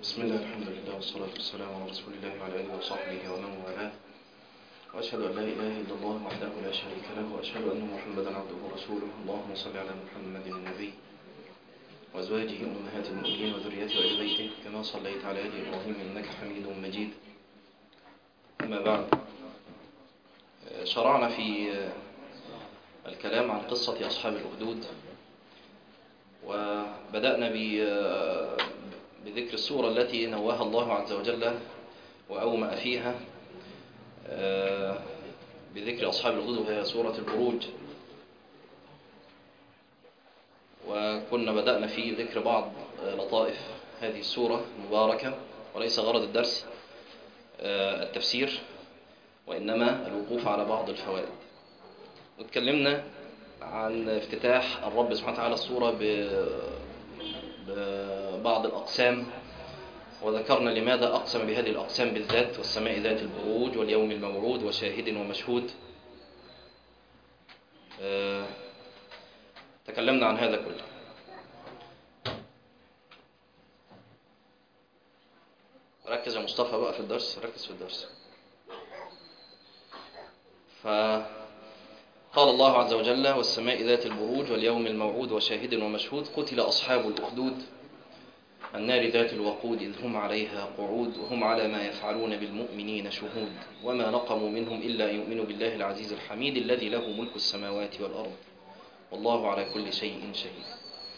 بسم الله الحمد لله والصلاة والسلام على رسول الله وعلى آله وصحبه ومن والاه وأشهد أن لا إله إلا الله وحده لا شريك له وأشهد أن محمدا عبده ورسوله اللهم صل على محمد النبي وأزواجه أمهات المؤمنين وذريته وآل بيته كما صليت على آل إبراهيم إنك حميد مجيد أما بعد شرعنا في الكلام عن قصة أصحاب الأخدود وبدأنا بذكر السورة التي نواها الله عز وجل وأومأ فيها بذكر أصحاب الأخدود وهي سورة البروج وكنا بدأنا في ذكر بعض لطائف هذه السورة المباركة وليس غرض الدرس التفسير وإنما الوقوف على بعض الفوائد واتكلمنا عن افتتاح الرب سبحانه وتعالى الصورة ببعض الأقسام وذكرنا لماذا أقسم بهذه الأقسام بالذات والسماء ذات البروج واليوم الموعود وشاهد ومشهود اه تكلمنا عن هذا كله ركز يا مصطفى بقى في الدرس ركز في الدرس فقال الله عز وجل والسماء ذات البروج واليوم الموعود وشاهد ومشهود قتل أصحاب الأخدود النار ذات الوقود إذ هم عليها قعود وهم على ما يفعلون بالمؤمنين شهود وما نقموا منهم إلا أن يؤمنوا بالله العزيز الحميد الذي له ملك السماوات والأرض والله على كل شيء شهيد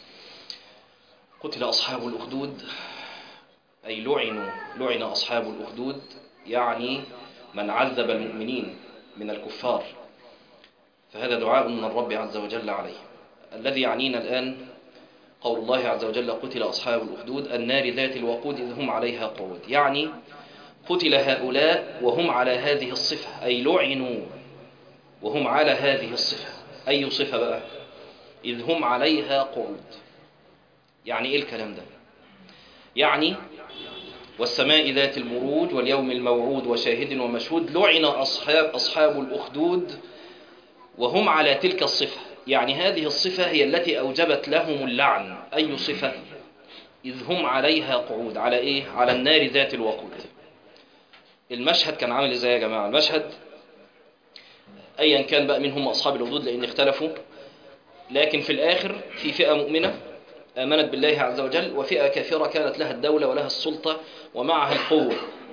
قتل أصحاب الأخدود أي لعنوا لعن أصحاب الأخدود يعني من عذب المؤمنين من الكفار فهذا دعاء من الرب عز وجل عليه الذي يعنينا الآن قول الله عز وجل قتل أصحاب الأخدود النار ذات الوقود إذ هم عليها قعود يعني قتل هؤلاء وهم على هذه الصفة أي لعنوا وهم على هذه الصفة أي صفة بقى إذ هم عليها قعود يعني إيه الكلام ده يعني والسماء ذات المروج واليوم الموعود وشاهد ومشهود لعن أصحاب, أصحاب الأخدود وهم على تلك الصفة يعني هذه الصفة هي التي أوجبت لهم اللعن أي صفة إذ هم عليها قعود على إيه على النار ذات الوقود المشهد كان عامل إزاي يا جماعة المشهد أيا كان بقى منهم أصحاب الأخدود لأن اختلفوا لكن في الآخر في فئة مؤمنة آمنت بالله عز وجل وفئة كافرة كانت لها الدولة ولها السلطة ومعها القوة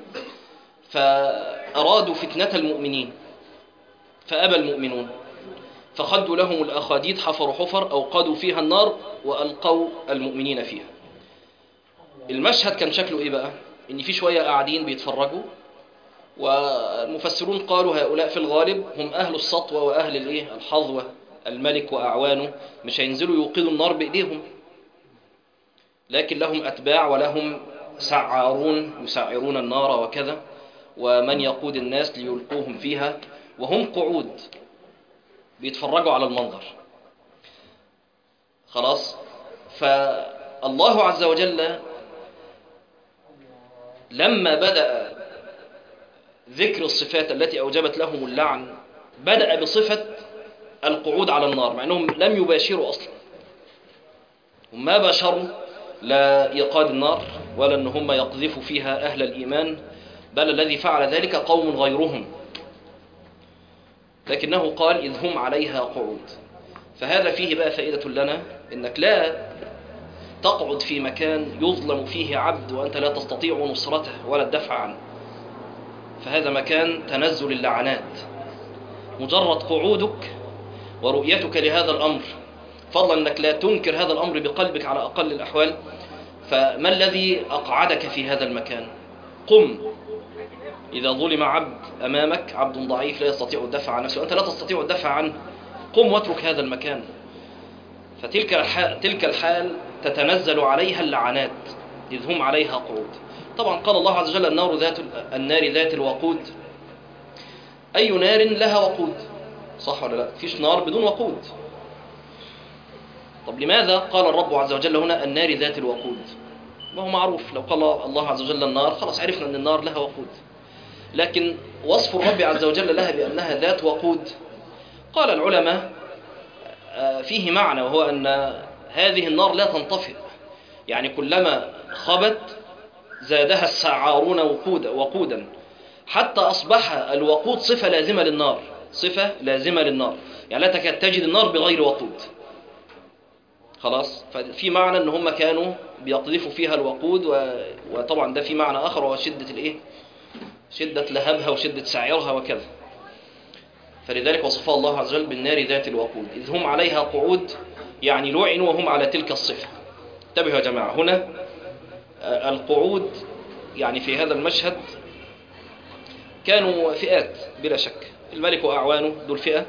فأرادوا فتنة المؤمنين فأبى المؤمنون فخدوا لهم الأخاديد حفروا حفر أوقدوا فيها النار وألقوا المؤمنين فيها المشهد كان شكله إيه بقى إن في شوية قاعدين بيتفرجوا والمفسرون قالوا هؤلاء في الغالب هم أهل السطوة وأهل الإيه الحظوة الملك وأعوانه مش هينزلوا يوقدوا النار بإيديهم لكن لهم أتباع ولهم سعارون يسعرون النار وكذا ومن يقود الناس ليلقوهم فيها وهم قعود بيتفرجوا على المنظر خلاص فالله عز وجل لما بدأ ذكر الصفات التي أوجبت لهم اللعن بدأ بصفة القعود على النار مع أنهم لم يباشروا أصلا هم ما باشروا لا إيقاد النار ولا أن هم يقذفوا فيها أهل الإيمان بل الذي فعل ذلك قوم غيرهم لكنه قال إذ هم عليها قعود فهذا فيه بقى فائدة لنا إنك لا تقعد في مكان يظلم فيه عبد وأنت لا تستطيع نصرته ولا الدفع عنه فهذا مكان تنزل اللعنات مجرد قعودك ورؤيتك لهذا الأمر فضلا أنك لا تنكر هذا الأمر بقلبك على أقل الأحوال فما الذي أقعدك في هذا المكان قم إذا ظلم عبد أمامك عبد ضعيف لا يستطيع الدفع عن نفسه أنت لا تستطيع الدفع عنه قم واترك هذا المكان فتلك الحال, تلك الحال تتنزل عليها اللعنات إذ هم عليها قعود طبعا قال الله عز وجل النار ذات النار ذات الوقود أي نار لها وقود صح ولا لا فيش نار بدون وقود طب لماذا قال الرب عز وجل هنا النار ذات الوقود ما هو معروف لو قال الله عز وجل النار خلاص عرفنا أن النار لها وقود لكن وصف الرب عز وجل لها بأنها ذات وقود قال العلماء فيه معنى وهو أن هذه النار لا تنطفئ يعني كلما خبت زادها السعارون وقودا وقودا حتى أصبح الوقود صفة لازمة للنار صفة لازمة للنار يعني لا تكاد تجد النار بغير وقود خلاص ففي معنى ان هم كانوا بيقذفوا فيها الوقود و... وطبعا ده في معنى اخر وهو شدة الايه شدة لهبها وشدة سعيرها وكذا فلذلك وصفها الله عز وجل بالنار ذات الوقود إذ هم عليها قعود يعني لعنوا وهم على تلك الصفة انتبهوا يا جماعة هنا آه، القعود يعني في هذا المشهد كانوا فئات بلا شك الملك وأعوانه دول فئة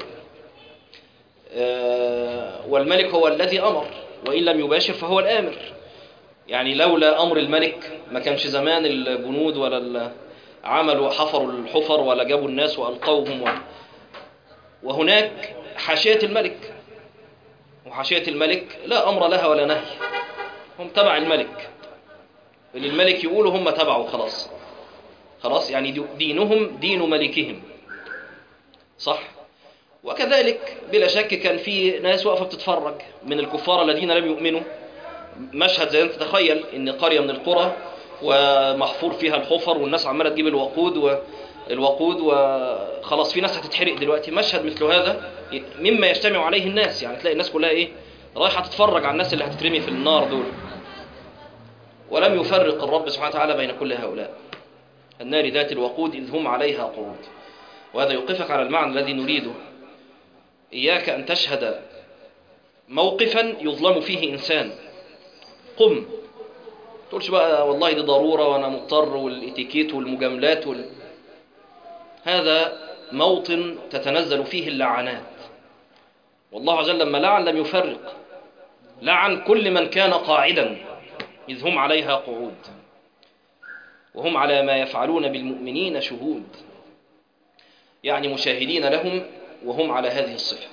آه، والملك هو الذي أمر وإن لم يباشر فهو الآمر يعني لولا أمر الملك ما كانش زمان الجنود ولا ال- عملوا حفروا الحفر ولا جابوا الناس وألقوهم و... وهناك حاشية الملك وحاشية الملك لا أمر لها ولا نهي هم تبع الملك اللي الملك يقوله هم تبعه خلاص خلاص يعني دي- دينهم دين ملكهم صح وكذلك بلا شك كان في ناس واقفة بتتفرج من الكفار الذين لم يؤمنوا مشهد زي انت تتخيل ان قرية من القرى ومحفور فيها الحفر والناس عمالة تجيب الوقود والوقود وخلاص في ناس هتتحرق دلوقتي مشهد مثل هذا مما يجتمع عليه الناس يعني تلاقي الناس كلها ايه رايحة تتفرج على الناس اللي هتترمي في النار دول ولم يفرق الرب سبحانه وتعالى بين كل هؤلاء النار ذات الوقود إذ هم عليها قعود وهذا يوقفك على المعنى الذي نريده إياك أن تشهد موقفا يظلم فيه إنسان قم تقولش بقى والله دي ضرورة وأنا مضطر والإتيكيت والمجاملات وال... هذا موطن تتنزل فيه اللعنات والله عز وجل لما لعن لم يفرق لعن كل من كان قاعدا إذ هم عليها قعود وهم على ما يفعلون بالمؤمنين شهود يعني مشاهدين لهم وهم على هذه الصفة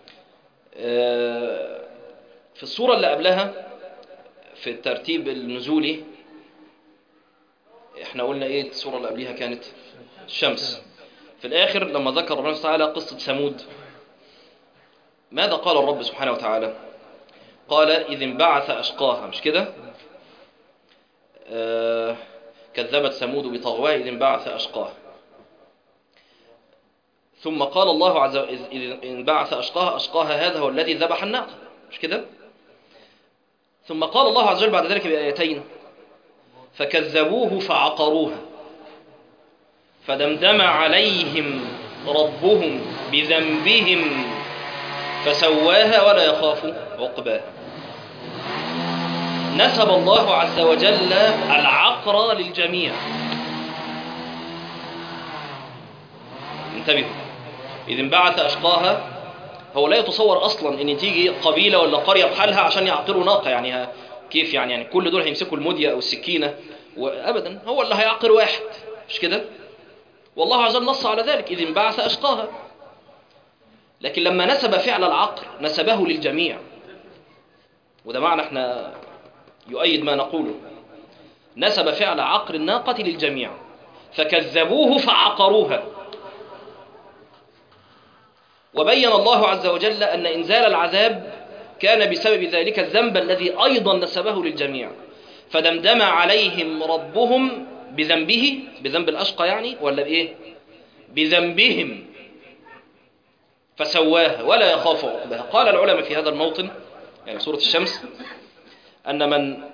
آه، في الصورة اللي قبلها في الترتيب النزولي احنا قلنا ايه الصورة اللي قبلها كانت الشمس في الآخر لما ذكر ربنا سبحانه وتعالى قصة ثمود ماذا قال الرب سبحانه وتعالى قال إذ انبعث أشقاها مش كده آه كذبت ثمود بطغواها إذ انبعث أشقاها ثم قال الله عز وجل إذ انبعث أشقاها أشقاها هذا هو الذي ذبح الناقة مش كده ثم قال الله عز وجل بعد ذلك بآيتين فكذبوه فعقروها فدمدم عليهم ربهم بذنبهم فسواها ولا يخاف عقباها نسب الله عز وجل العقر للجميع انتبهوا إذ انبعث أشقاها هو لا يتصور أصلا إن تيجي قبيلة ولا قرية بحالها عشان يعقروا ناقة يعني ها كيف يعني يعني كل دول هيمسكوا المدية أو السكينة وأبدا هو اللي هيعقر واحد مش كده والله عز وجل نص على ذلك إذ انبعث أشقاها لكن لما نسب فعل العقر نسبه للجميع وده معنى احنا يؤيد ما نقوله نسب فعل عقر الناقة للجميع فكذبوه فعقروها وبين الله عز وجل أن إنزال العذاب كان بسبب ذلك الذنب الذي أيضا نسبه للجميع فدمدم عليهم ربهم بذنبه بذنب الأشقى يعني ولا بإيه بذنبهم فسواها ولا يخاف عقباها قال العلماء في هذا الموطن يعني سورة الشمس أن من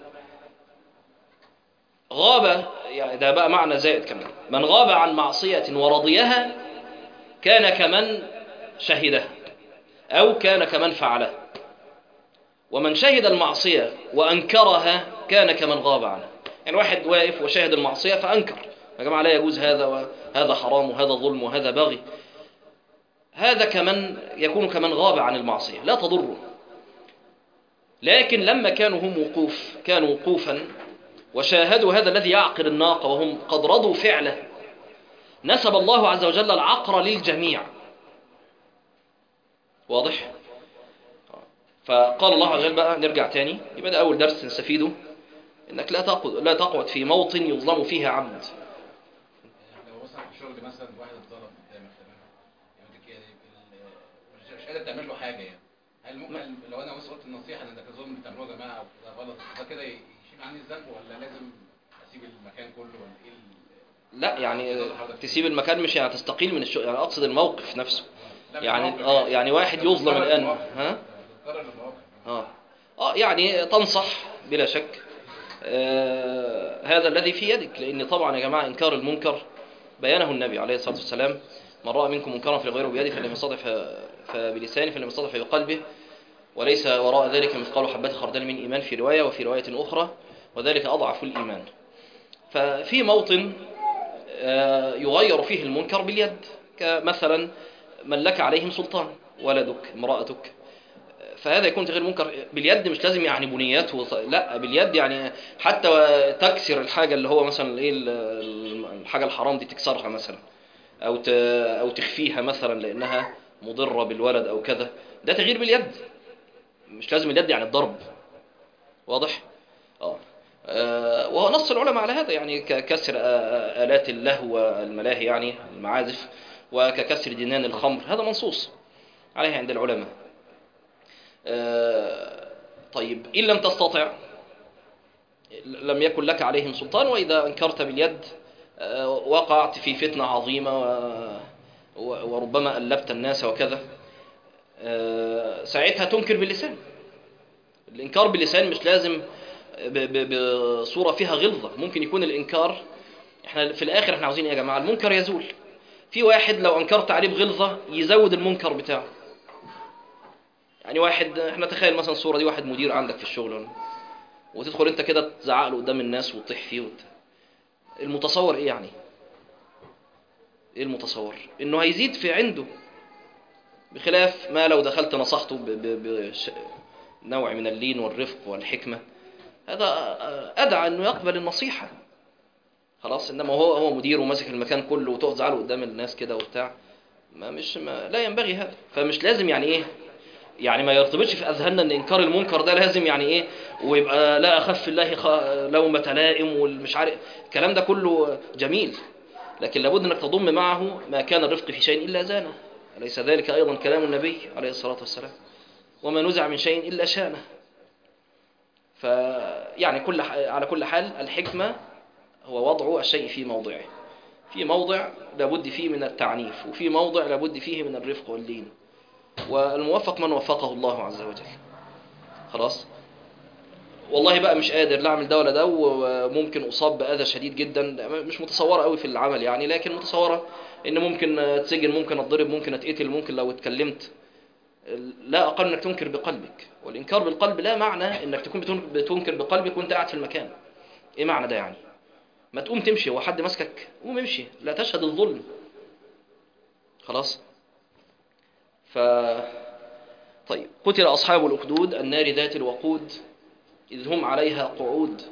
غاب يعني ده بقى معنى زائد كمان من غاب عن معصية ورضيها كان كمن شهدها أو كان كمن فعلها ومن شهد المعصية وأنكرها كان كمن غاب عنها يعني واحد واقف وشاهد المعصية فأنكر يا جماعة لا يجوز هذا وهذا حرام وهذا ظلم وهذا بغي هذا كمن يكون كمن غاب عن المعصية لا تضره لكن لما كانوا هم وقوف كانوا وقوفا وشاهدوا هذا الذي يعقر الناقة وهم قد رضوا فعله نسب الله عز وجل العقر للجميع واضح فقال الله عز وجل بقى نرجع تاني يبقى ده أول درس نستفيده إنك لا تقعد لا تقعد في موطن يظلم فيه عبد لو مثلا في الشغل مثلا واحد اتظلم قدامك تمام يقول لك يعني ال- مش مش قادر تعمل له حاجه يعني هل ممكن لو انا بس قلت النصيحه ان ده كان ظلم بتعملوه يا جماعه او ده غلط ده كده يشيل عني الذنب ولا لازم اسيب المكان كله ولا ايه ال- لا يعني تسيب المكان مش يعني تستقيل من الشغل يعني اقصد الموقف نفسه لا، يعني بالمواقف اه يعني واحد يظلم بتتكرر الان المواقف. ها بتتكرر المواقف اه اه يعني تنصح بلا شك آه هذا الذي في يدك لان طبعا يا جماعه انكار المنكر بيانه النبي عليه الصلاه والسلام من راى منكم منكرا فليغيره بيده فلم يستطع ف- فبلسانه فلم يستطع فبقلبه وليس وراء ذلك مثقال حبة خردل من إيمان في رواية وفي رواية أخرى وذلك أضعف الإيمان ففي موطن آه، يغير فيه المنكر باليد كمثلا من لك عليهم سلطان ولدك امرأتك فهذا يكون تغيير منكر باليد مش لازم يعني بنيات وط... لا باليد يعني حتى تكسر الحاجة اللي هو مثلا ايه ال- ال- الحاجة الحرام دي تكسرها مثلا او ت... او تخفيها مثلا لانها مضرة بالولد او كذا ده تغيير باليد مش لازم اليد يعني الضرب واضح اه آه، وهو نص العلماء على هذا يعني ككسر آه، آلات اللهو والملاهي يعني المعازف وككسر دينان الخمر هذا منصوص عليه عند العلماء آه، طيب إن لم تستطع لم يكن لك عليهم سلطان وإذا أنكرت باليد آه، وقعت في فتنة عظيمة و- و- وربما ألبت الناس وكذا آه، ساعتها تنكر باللسان الإنكار باللسان مش لازم ب- ب- بصورة فيها غلظة ممكن يكون الإنكار احنا في الآخر احنا عاوزين ايه يا جماعة المنكر يزول في واحد لو أنكرت عليه بغلظة يزود المنكر بتاعه يعني واحد احنا تخيل مثلا الصورة دي واحد مدير عندك في الشغل وتدخل انت كده تزعق له قدام الناس وتطيح فيه وت... المتصور ايه يعني ايه المتصور انه هيزيد في عنده بخلاف ما لو دخلت نصحته ب... ب... بش... نوع من اللين والرفق والحكمة هذا أدعى أنه يقبل النصيحة خلاص إنما هو هو مدير وماسك المكان كله وتقف زعله قدام الناس كده وبتاع ما مش ما لا ينبغي هذا فمش لازم يعني إيه يعني ما يرتبطش في أذهاننا إن إنكار المنكر ده لازم يعني إيه ويبقى لا أخف الله خ... لومة لائم والمش عارف الكلام ده كله جميل لكن لابد أنك تضم معه ما كان الرفق في شيء إلا زانه أليس ذلك أيضا كلام النبي عليه الصلاة والسلام وما نزع من شيء إلا شانه فيعني كل ح- على كل حال الحكمة هو وضع الشيء في موضعه في موضع لابد فيه من التعنيف وفي موضع لابد فيه من الرفق واللين والموفق من وفقه الله عز وجل خلاص والله بقى مش قادر لا اعمل ده ولا ده وممكن اصاب باذى شديد جدا مش متصوره قوي في العمل يعني لكن متصوره ان ممكن اتسجن ممكن اتضرب ممكن اتقتل ممكن لو اتكلمت لا أقل أنك تنكر بقلبك والإنكار بالقلب لا معنى أنك تكون بتن- بتنكر بقلبك وأنت قاعد في المكان إيه معنى ده يعني ما تقوم تمشي هو حد ماسكك قوم امشي لا تشهد الظلم خلاص ف طيب قتل أصحاب الأخدود النار ذات الوقود إذ هم عليها قعود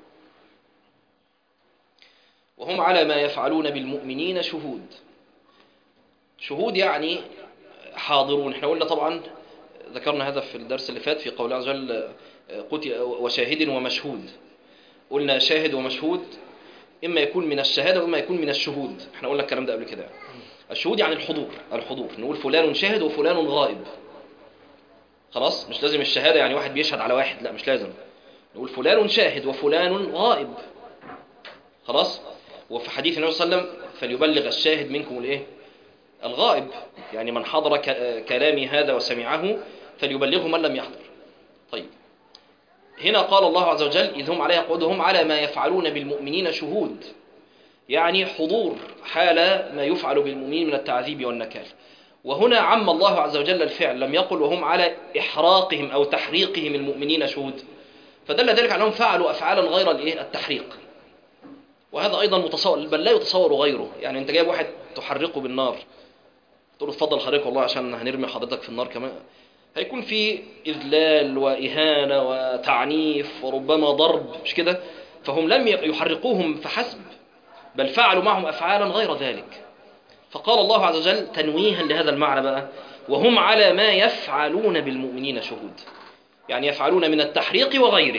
وهم على ما يفعلون بالمؤمنين شهود شهود يعني حاضرون احنا قلنا طبعا ذكرنا هذا في الدرس اللي فات في قول الله عز وجل قتل وشاهد ومشهود قلنا شاهد ومشهود اما يكون من الشهاده واما يكون من الشهود احنا قلنا الكلام ده قبل كده الشهود يعني الحضور الحضور نقول فلان شاهد وفلان غائب خلاص مش لازم الشهاده يعني واحد بيشهد على واحد لا مش لازم نقول فلان شاهد وفلان غائب خلاص وفي حديث النبي صلى الله عليه وسلم فليبلغ الشاهد منكم الايه الغائب يعني من حضر ك- كلامي هذا وسمعه فليبلغه من لم يحضر طيب هنا قال الله عز وجل إذ هم عليها قعودهم على ما يفعلون بالمؤمنين شهود يعني حضور حال ما يفعل بالمؤمنين من التعذيب والنكال وهنا عم الله عز وجل الفعل لم يقل وهم على إحراقهم أو تحريقهم المؤمنين شهود فدل ذلك على أنهم فعلوا أفعالا غير الإيه؟ التحريق وهذا أيضا متصور بل لا يتصور غيره يعني أنت جايب واحد تحرقه بالنار تقول له اتفضل حضرتك والله عشان هنرمي حضرتك في النار كمان هيكون في إذلال وإهانة وتعنيف وربما ضرب مش كده فهم لم يحرقوهم فحسب بل فعلوا معهم أفعالا غير ذلك فقال الله عز وجل تنويها لهذا المعنى بقى وهم على ما يفعلون بالمؤمنين شهود يعني يفعلون من التحريق وغيره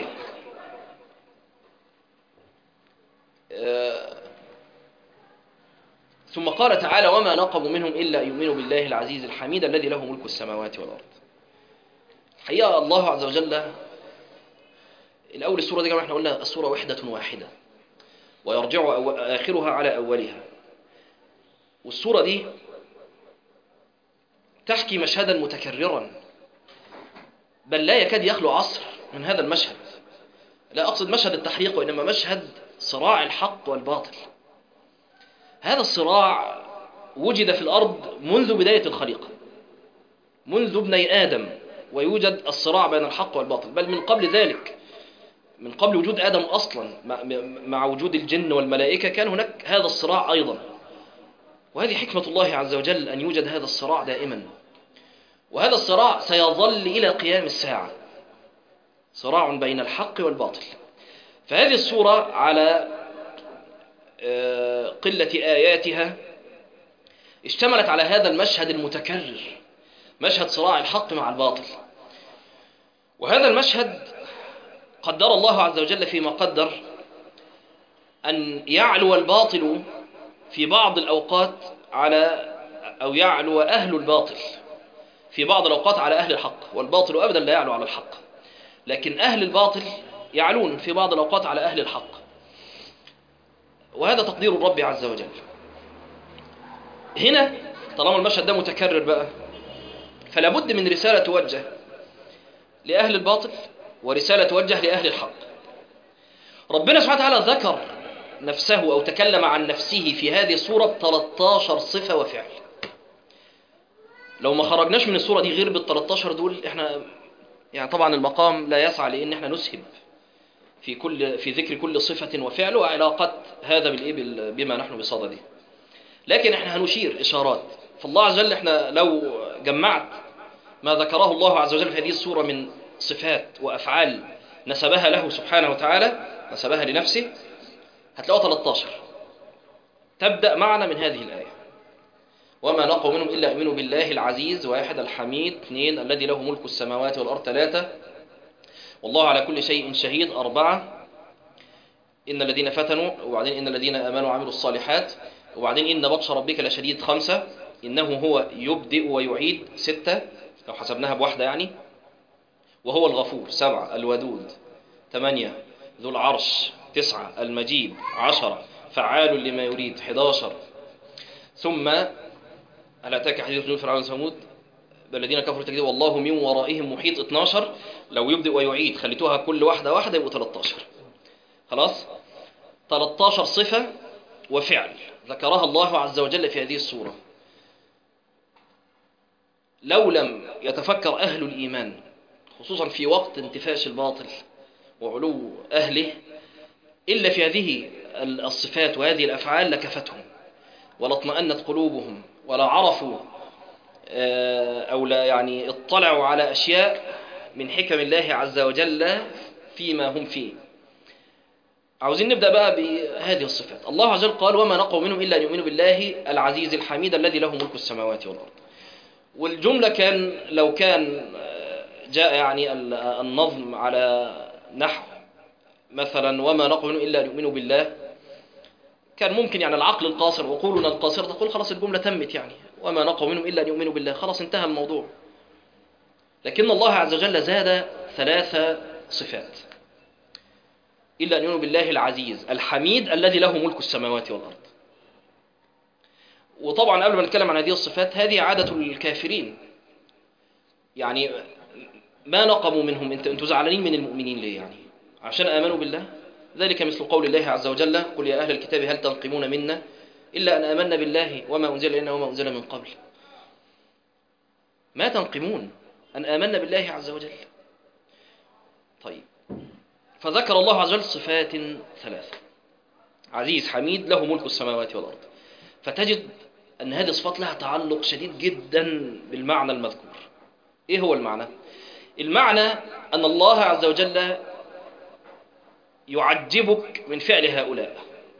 آه، ثم قال تعالى وما نقموا منهم إلا أن يؤمنوا بالله العزيز الحميد الذي له ملك السماوات والأرض الحقيقة الله عز وجل الأول السورة دي كما احنا قلنا السورة وحدة واحدة ويرجع أو- آخرها على أولها والسورة دي تحكي مشهدا متكررا بل لا يكاد يخلو عصر من هذا المشهد لا أقصد مشهد التحريق وإنما مشهد صراع الحق والباطل هذا الصراع وجد في الأرض منذ بداية الخليقة منذ ابني آدم ويوجد الصراع بين الحق والباطل بل من قبل ذلك من قبل وجود آدم أصلا مع- مع وجود الجن والملائكة كان هناك هذا الصراع أيضا وهذه حكمة الله عز وجل أن يوجد هذا الصراع دائما وهذا الصراع سيظل إلى قيام الساعة صراع بين الحق والباطل فهذه الصورة على آه، قلة آياتها اشتملت على هذا المشهد المتكرر مشهد صراع الحق مع الباطل وهذا المشهد قدر الله عز وجل فيما قدر أن يعلو الباطل في بعض الأوقات على أو يعلو أهل الباطل في بعض الأوقات على أهل الحق والباطل أبدا لا يعلو على الحق لكن أهل الباطل يعلون في بعض الأوقات على أهل الحق وهذا تقدير الرب عز وجل هنا طالما المشهد ده متكرر بقى فلا بد من رسالة توجه لأهل الباطل ورسالة توجه لأهل الحق ربنا سبحانه وتعالى ذكر نفسه أو تكلم عن نفسه في هذه الصورة ب 13 صفة وفعل لو ما خرجناش من الصورة دي غير بال 13 دول احنا يعني طبعا المقام لا يسعى لان احنا نسهب في كل في ذكر كل صفة وفعل وعلاقة هذا بالايه بال- بما نحن بصدده لكن احنا هنشير اشارات فالله عز وجل احنا لو جمعت ما ذكره الله عز وجل في هذه الصورة من صفات وافعال نسبها له سبحانه وتعالى نسبها لنفسه هتلاقوا 13 تبدأ معنا من هذه الآية وما نقوا منهم إلا يؤمنوا بالله العزيز واحد الحميد اثنين الذي له ملك السماوات والأرض ثلاثة والله على كل شيء شهيد أربعة إن الذين فتنوا وبعدين إن الذين آمنوا وعملوا الصالحات وبعدين إن بطش ربك لشديد خمسة إنه هو يبدئ ويعيد ستة لو حسبناها بواحدة يعني وهو الغفور سبعة الودود ثمانية ذو العرش تسعة المجيد عشرة فعال لما يريد 11 ثم هل أتاك حديث جنود فرعون وثمود بل الذين كفروا تكذيب والله من ورائهم محيط 12 لو يبدئ ويعيد خليتوها كل واحدة واحدة يبقوا 13 خلاص 13 صفة وفعل ذكرها الله عز وجل في هذه السورة لو لم يتفكر أهل الإيمان خصوصا في وقت انتفاش الباطل وعلو أهله إلا في هذه الصفات وهذه الأفعال لكفتهم ولاطمأنت قلوبهم ولا عرفوا آه، أو لا يعني اطلعوا على أشياء من حكم الله عز وجل فيما هم فيه عاوزين نبدأ بقى بهذه الصفات الله عز وجل قال وما نقوا منهم إلا أن يؤمنوا بالله العزيز الحميد الذي له ملك السماوات والأرض والجملة كان لو كان آه، جاء يعني ال- النظم على نحو مثلا وما نقوا منهم إلا أن يؤمنوا بالله كان ممكن يعني العقل القاصر وقولنا القاصر تقول خلاص الجملة تمت يعني وما نقوا منهم إلا أن يؤمنوا بالله خلاص انتهى الموضوع لكن الله عز وجل زاد ثلاث صفات إلا أن يؤمنوا بالله العزيز الحميد الذي له ملك السماوات والأرض وطبعا قبل ما نتكلم عن هذه الصفات هذه عادة الكافرين يعني ما نقموا منهم انت انتوا زعلانين من المؤمنين ليه يعني عشان آمنوا بالله ذلك مثل قول الله عز وجل قل يا أهل الكتاب هل تنقمون منا إلا أن آمنا بالله وما أنزل إلينا وما أنزل من قبل ما تنقمون أن آمنا بالله عز وجل طيب فذكر الله عز وجل صفات ثلاثة عزيز حميد له ملك السماوات والأرض فتجد أن هذه الصفات لها تعلق شديد جدا بالمعنى المذكور إيه هو المعنى؟ المعنى أن الله عز وجل يعجبك من فعل هؤلاء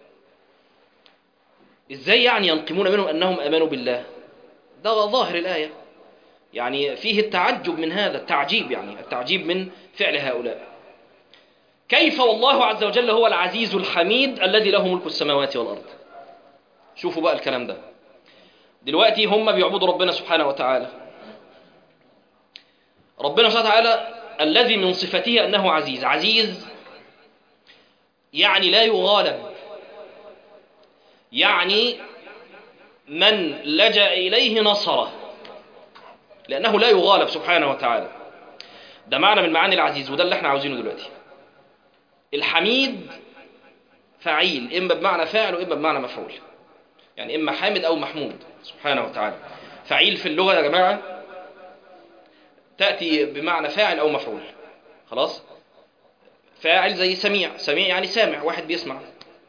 إزاي يعني ينقمون منهم أنهم أمنوا بالله ده ظاهر الآية يعني فيه التعجب من هذا التعجيب يعني التعجيب من فعل هؤلاء كيف والله عز وجل هو العزيز الحميد الذي له ملك السماوات والأرض شوفوا بقى الكلام ده دلوقتي هم بيعبدوا ربنا سبحانه وتعالى ربنا سبحانه وتعالى الذي من صفته أنه عزيز عزيز يعني لا يغالب يعني من لجأ إليه نصره لأنه لا يغالب سبحانه وتعالى ده معنى من معاني العزيز وده اللي احنا عاوزينه دلوقتي الحميد فعيل إما بمعنى فاعل وإما بمعنى مفعول يعني إما حامد أو محمود سبحانه وتعالى فعيل في اللغة يا جماعة تأتي بمعنى فاعل أو مفعول خلاص فاعل زي سميع سميع يعني سامع واحد بيسمع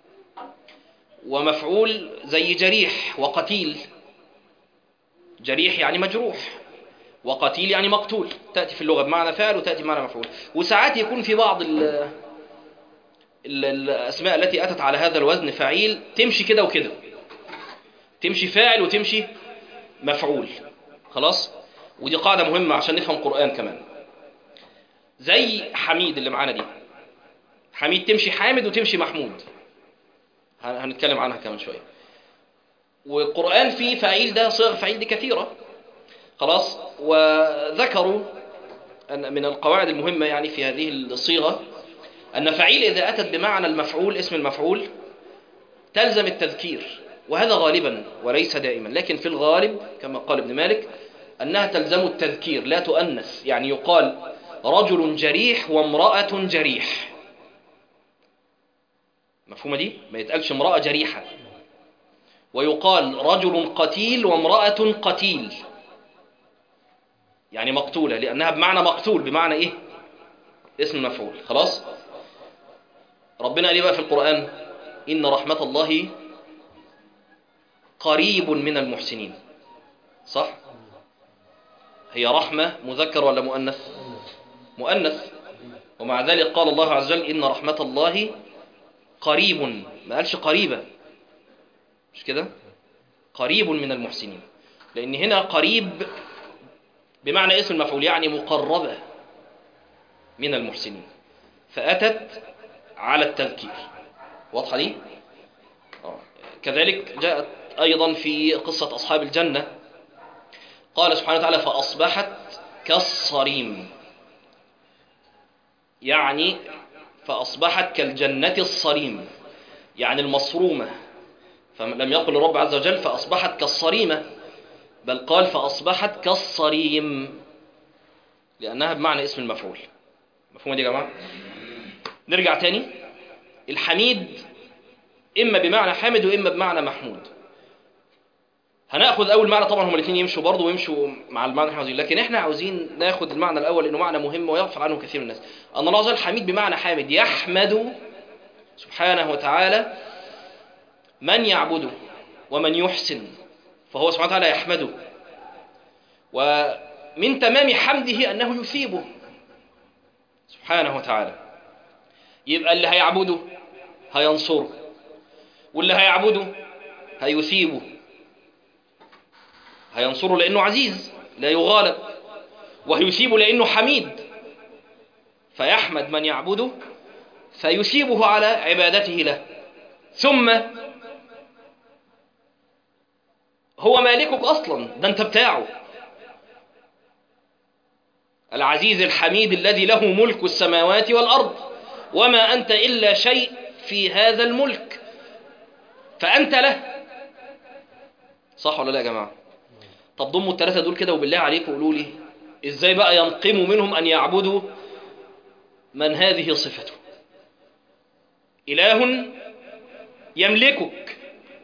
ومفعول زي جريح وقتيل جريح يعني مجروح وقتيل يعني مقتول تأتي في اللغة بمعنى فاعل وتأتي بمعنى مفعول وساعات يكون في بعض ال ال- الأسماء التي أتت على هذا الوزن فعيل تمشي كده وكده تمشي فاعل وتمشي مفعول خلاص ودي قاعدة مهمة عشان نفهم قرآن كمان زي حميد اللي معانا دي حميد تمشي حامد وتمشي محمود هن- هنتكلم عنها كمان شوية والقرآن فيه فعيل ده صيغ فعيل دي كثيرة خلاص وذكروا أن من القواعد المهمة يعني في هذه الصيغة أن فعيل إذا أتت بمعنى المفعول اسم المفعول تلزم التذكير وهذا غالبا وليس دائما لكن في الغالب كما قال ابن مالك أنها تلزم التذكير لا تؤنث يعني يقال رجل جريح وامرأة جريح مفهومة دي؟ ما يتقالش امرأة جريحة ويقال رجل قتيل وامرأة قتيل يعني مقتولة لأنها بمعنى مقتول بمعنى إيه؟ اسم مفعول خلاص؟ ربنا قال إيه بقى في القرآن إن رحمة الله قريب من المحسنين صح؟ هي رحمة مذكر ولا مؤنث؟ مؤنث ومع ذلك قال الله عز وجل إن رحمة الله قريب ما قالش قريبة مش كده قريب من المحسنين لأن هنا قريب بمعنى اسم المفعول يعني مقربة من المحسنين فأتت على التذكير واضحة دي آه. كذلك جاءت أيضا في قصة أصحاب الجنة قال سبحانه وتعالى فأصبحت كالصريم يعني فأصبحت كالجنة الصريم يعني المصرومة فلم يقل الرب عز وجل فأصبحت كالصريمة بل قال فأصبحت كالصريم لأنها بمعنى اسم المفعول مفهوم دي يا جماعة نرجع تاني الحميد إما بمعنى حامد وإما بمعنى محمود هناخذ اول معنى طبعا هما الاثنين يمشوا برضه ويمشوا مع المعنى اللي احنا عاوزينه لكن احنا عاوزين ناخذ المعنى الاول لانه معنى مهم ويغفل عنه كثير من الناس ان الله عز وجل حميد بمعنى حامد يحمد سبحانه وتعالى من يعبده ومن يحسن فهو سبحانه وتعالى يحمده ومن تمام حمده انه يثيبه سبحانه وتعالى يبقى اللي هيعبده هينصره واللي هيعبده هيثيبه هينصره لأنه عزيز لا يغالب وهيثيبه لأنه حميد فيحمد من يعبده فيثيبه على عبادته له ثم هو مالكك أصلا ده أنت بتاعه العزيز الحميد الذي له ملك السماوات والأرض وما أنت إلا شيء في هذا الملك فأنت له صح ولا لا يا جماعة طب ضموا الثلاثة دول كده وبالله عليكم قولوا لي ازاي بقى ينقم منهم ان يعبدوا من هذه صفته اله يملكك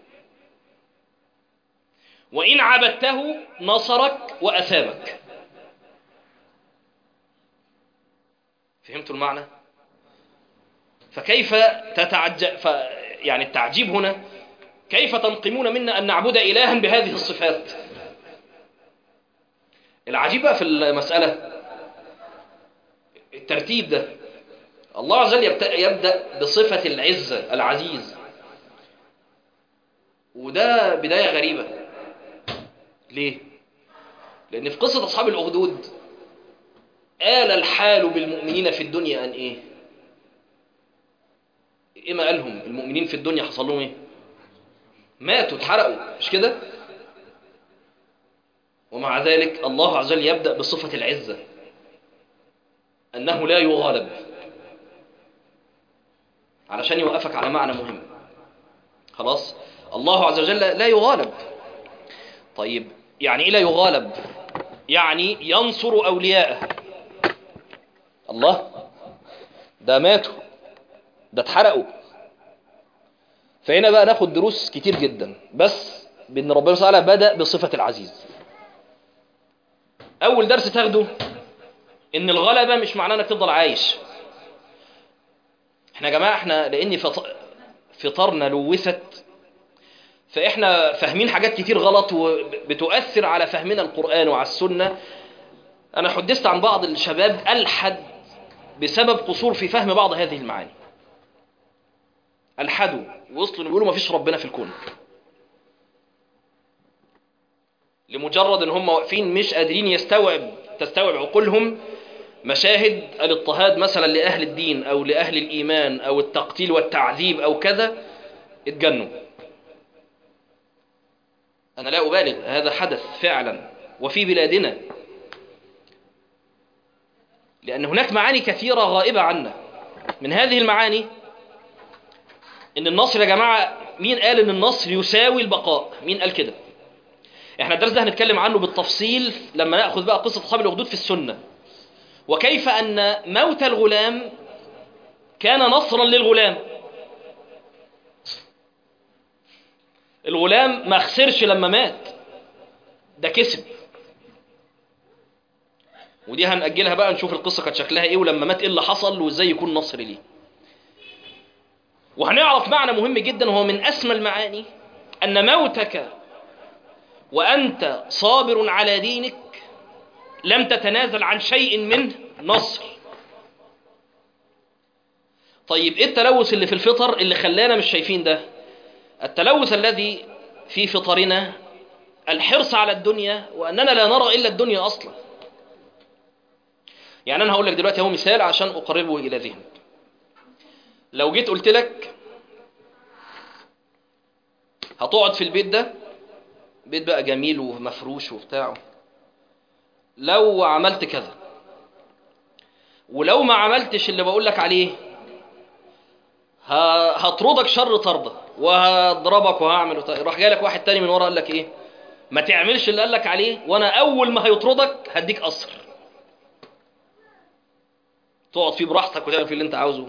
وان عبدته نصرك واثابك فهمتوا المعنى فكيف تتعجب ف يعني التعجيب هنا كيف تنقمون منا ان نعبد الها بهذه الصفات العجيب بقى في المسألة الترتيب ده الله عز وجل يبدأ بصفة العزة العزيز وده بداية غريبة ليه؟ لأن في قصة أصحاب الأخدود آل الحال بالمؤمنين في الدنيا أن إيه؟ إيه ما قالهم المؤمنين في الدنيا حصل لهم إيه؟ ماتوا اتحرقوا مش كده؟ ومع ذلك الله عز وجل يبدأ بصفة العزة أنه لا يغالب علشان يوقفك على معنى مهم خلاص الله عز وجل لا يغالب طيب يعني ايه لا يغالب يعني ينصر اولياءه الله ده ماتوا ده اتحرقوا فهنا بقى ناخد دروس كتير جدا بس بان ربنا سبحانه وتعالى بدا بصفه العزيز اول درس تاخده ان الغلبه مش معناه انك تفضل عايش احنا يا جماعه احنا لان فط- فطرنا لوثت فاحنا فاهمين حاجات كتير غلط وبتؤثر على فهمنا القران وعلى السنه انا حدثت عن بعض الشباب الحد بسبب قصور في فهم بعض هذه المعاني الحدوا وصلوا يقولوا ما فيش ربنا في الكون لمجرد ان هم واقفين مش قادرين يستوعب تستوعب عقولهم مشاهد الاضطهاد مثلا لأهل الدين أو لأهل الإيمان أو التقتيل والتعذيب أو كذا اتجنوا أنا لا أبالغ هذا حدث فعلا وفي بلادنا لأن هناك معاني كثيرة غائبة عنا من هذه المعاني إن النصر يا جماعة مين قال إن النصر يساوي البقاء مين قال كده احنا الدرس ده هنتكلم عنه بالتفصيل لما ناخذ بقى قصه اصحاب الاخدود في السنه وكيف ان موت الغلام كان نصرا للغلام الغلام ما خسرش لما مات ده كسب ودي هنأجلها بقى نشوف القصة كانت شكلها ايه ولما مات ايه اللي حصل وازاي يكون نصر ليه وهنعرف معنى مهم جدا وهو من أسمى المعاني أن موتك وأنت صابر على دينك لم تتنازل عن شيء منه نصر طيب ايه التلوث اللي في الفطر اللي خلانا مش شايفين ده التلوث الذي في فطرنا الحرص على الدنيا وأننا لا نرى إلا الدنيا أصلا يعني أنا هقول لك دلوقتي هو مثال عشان أقربه إلى ذهنك لو جيت قلت لك هتقعد في البيت ده بيت بقى جميل ومفروش وبتاع لو عملت كذا ولو ما عملتش اللي بقول لك عليه ه- هطردك شر طردة وهضربك وهعمل وت... راح جالك واحد تاني من ورا قال لك ايه ما تعملش اللي قال لك عليه وانا اول ما هيطردك هديك قصر تقعد فيه براحتك وتعمل فيه اللي انت عاوزه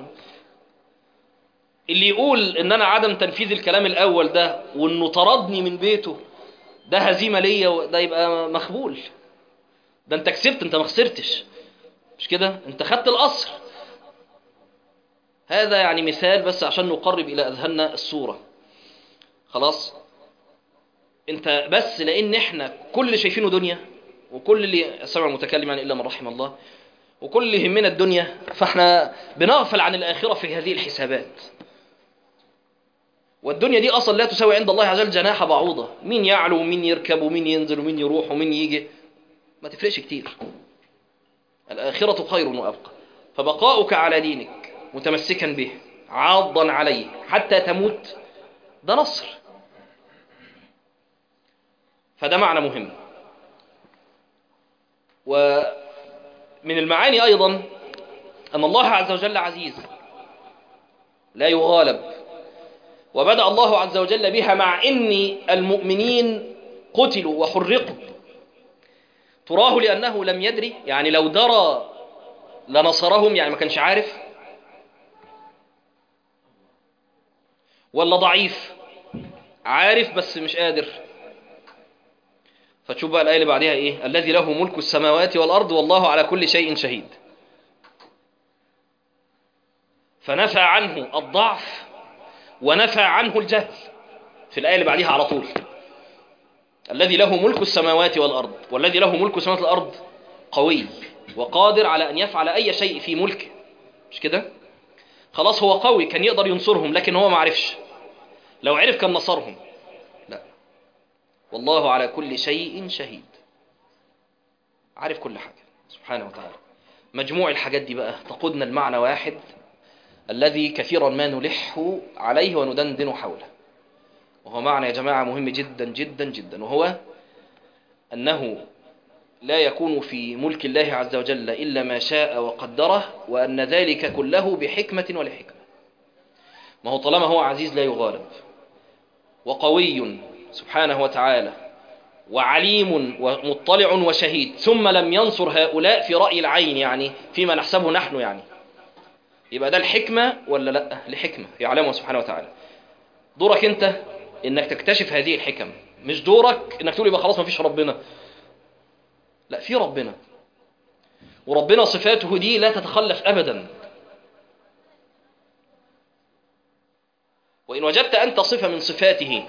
اللي يقول ان انا عدم تنفيذ الكلام الاول ده وانه طردني من بيته ده هزيمه ليا ده يبقى مخبول ده انت كسبت انت ما خسرتش مش كده انت خدت القصر هذا يعني مثال بس عشان نقرب الى اذهاننا الصوره خلاص انت بس لان احنا كل اللي شايفينه دنيا وكل اللي سمع المتكلم يعني الا من رحم الله وكل اللي يهمنا الدنيا فاحنا بنغفل عن الاخره في هذه الحسابات والدنيا دي اصلا لا تساوي عند الله عز وجل جناح بعوضه مين يعلو ومين يركب ومين ينزل ومين يروح ومين يجي ما تفرقش كتير الآخرة خير وأبقى فبقاؤك على دينك متمسكا به عاضا عليه حتى تموت ده نصر فده معنى مهم ومن المعاني أيضا أن الله عز وجل عزيز لا يغالب وبدأ الله عز وجل بها مع إن المؤمنين قتلوا وحرقوا تراه لأنه لم يدري يعني لو درى لنصرهم يعني ما كانش عارف ولا ضعيف عارف بس مش قادر فتشوف بقى الآية اللي بعدها إيه الذي له ملك السماوات والأرض والله على كل شيء شهيد فنفى عنه الضعف ونفى عنه الجهل في الآية اللي بعدها على طول الذي له ملك السماوات والأرض والذي له ملك السماوات والأرض قوي وقادر على أن يفعل أي شيء في ملكه مش كده خلاص هو قوي كان يقدر ينصرهم لكن هو ما عرفش لو عرف كان نصرهم لا والله على كل شيء شهيد عارف كل حاجة سبحانه وتعالى مجموع الحاجات دي بقى تقودنا المعنى واحد الذي كثيرا ما نلح عليه وندندن حوله وهو معنى يا جماعة مهم جدا جدا جدا وهو أنه لا يكون في ملك الله عز وجل إلا ما شاء وقدره وأن ذلك كله بحكمة ولحكمة ما هو طالما هو عزيز لا يغالب وقوي سبحانه وتعالى وعليم ومطلع وشهيد ثم لم ينصر هؤلاء في رأي العين يعني فيما نحسبه نحن يعني يبقى ده الحكمة ولا لا لحكمة يعلمها سبحانه وتعالى دورك انت انك تكتشف هذه الحكم مش دورك انك تقول يبقى خلاص ما فيش ربنا لا في ربنا وربنا صفاته دي لا تتخلف ابدا وان وجدت انت صفة من صفاته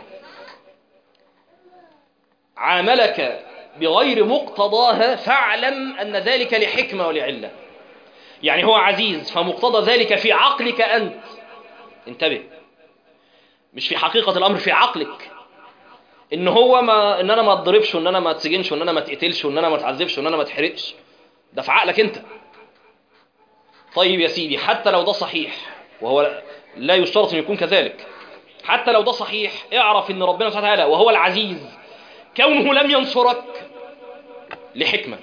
عاملك بغير مقتضاها فاعلم ان ذلك لحكمة ولعلة يعني هو عزيز فمقتضى ذلك في عقلك انت انتبه مش في حقيقة الامر في عقلك ان هو ما ان انا ما اتضربش وان انا ما اتسجنش وان انا ما اتقتلش وان انا ما اتعذبش وان انا ما اتحرقش ده في عقلك انت طيب يا سيدي حتى لو ده صحيح وهو لا يشترط ان يكون كذلك حتى لو ده صحيح اعرف ان ربنا سبحانه وتعالى وهو العزيز كونه لم ينصرك لحكمة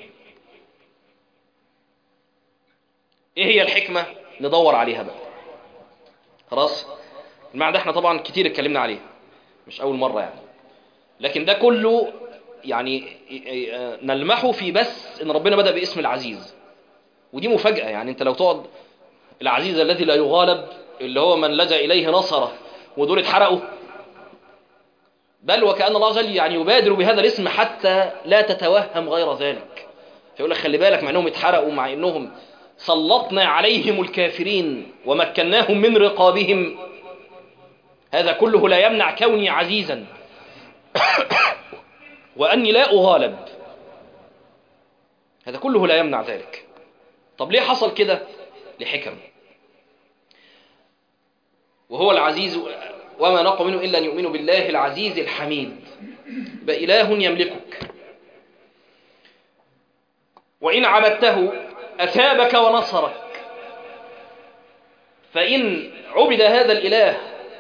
ايه هي الحكمة ندور عليها بقى خلاص المعنى ده احنا طبعا كتير اتكلمنا عليه مش اول مرة يعني لكن ده كله يعني نلمحه في بس ان ربنا بدأ باسم العزيز ودي مفاجأة يعني انت لو تقعد العزيز الذي لا يغالب اللي هو من لجأ اليه نصره ودول اتحرقوا بل وكأن الله جل يعني يبادر بهذا الاسم حتى لا تتوهم غير ذلك فيقول لك خلي بالك مع انهم اتحرقوا مع انهم سلطنا عليهم الكافرين ومكناهم من رقابهم هذا كله لا يمنع كوني عزيزا وأني لا أغالب هذا كله لا يمنع ذلك طب ليه حصل كده لحكم وهو العزيز وما نقم منه إلا أن يؤمنوا بالله العزيز الحميد بإله يملكك وإن عبدته أثابك ونصرك فإن عبد هذا الإله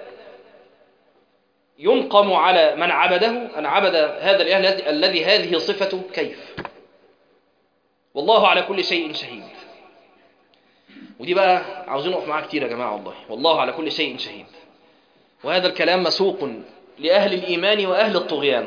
ينقم على من عبده أن عبد هذا الإله الذي هذه صفته كيف والله على كل شيء شهيد ودي بقى عاوزين نقف معاها كتير يا جماعة والله والله على كل شيء شهيد وهذا الكلام مسوق لأهل الإيمان وأهل الطغيان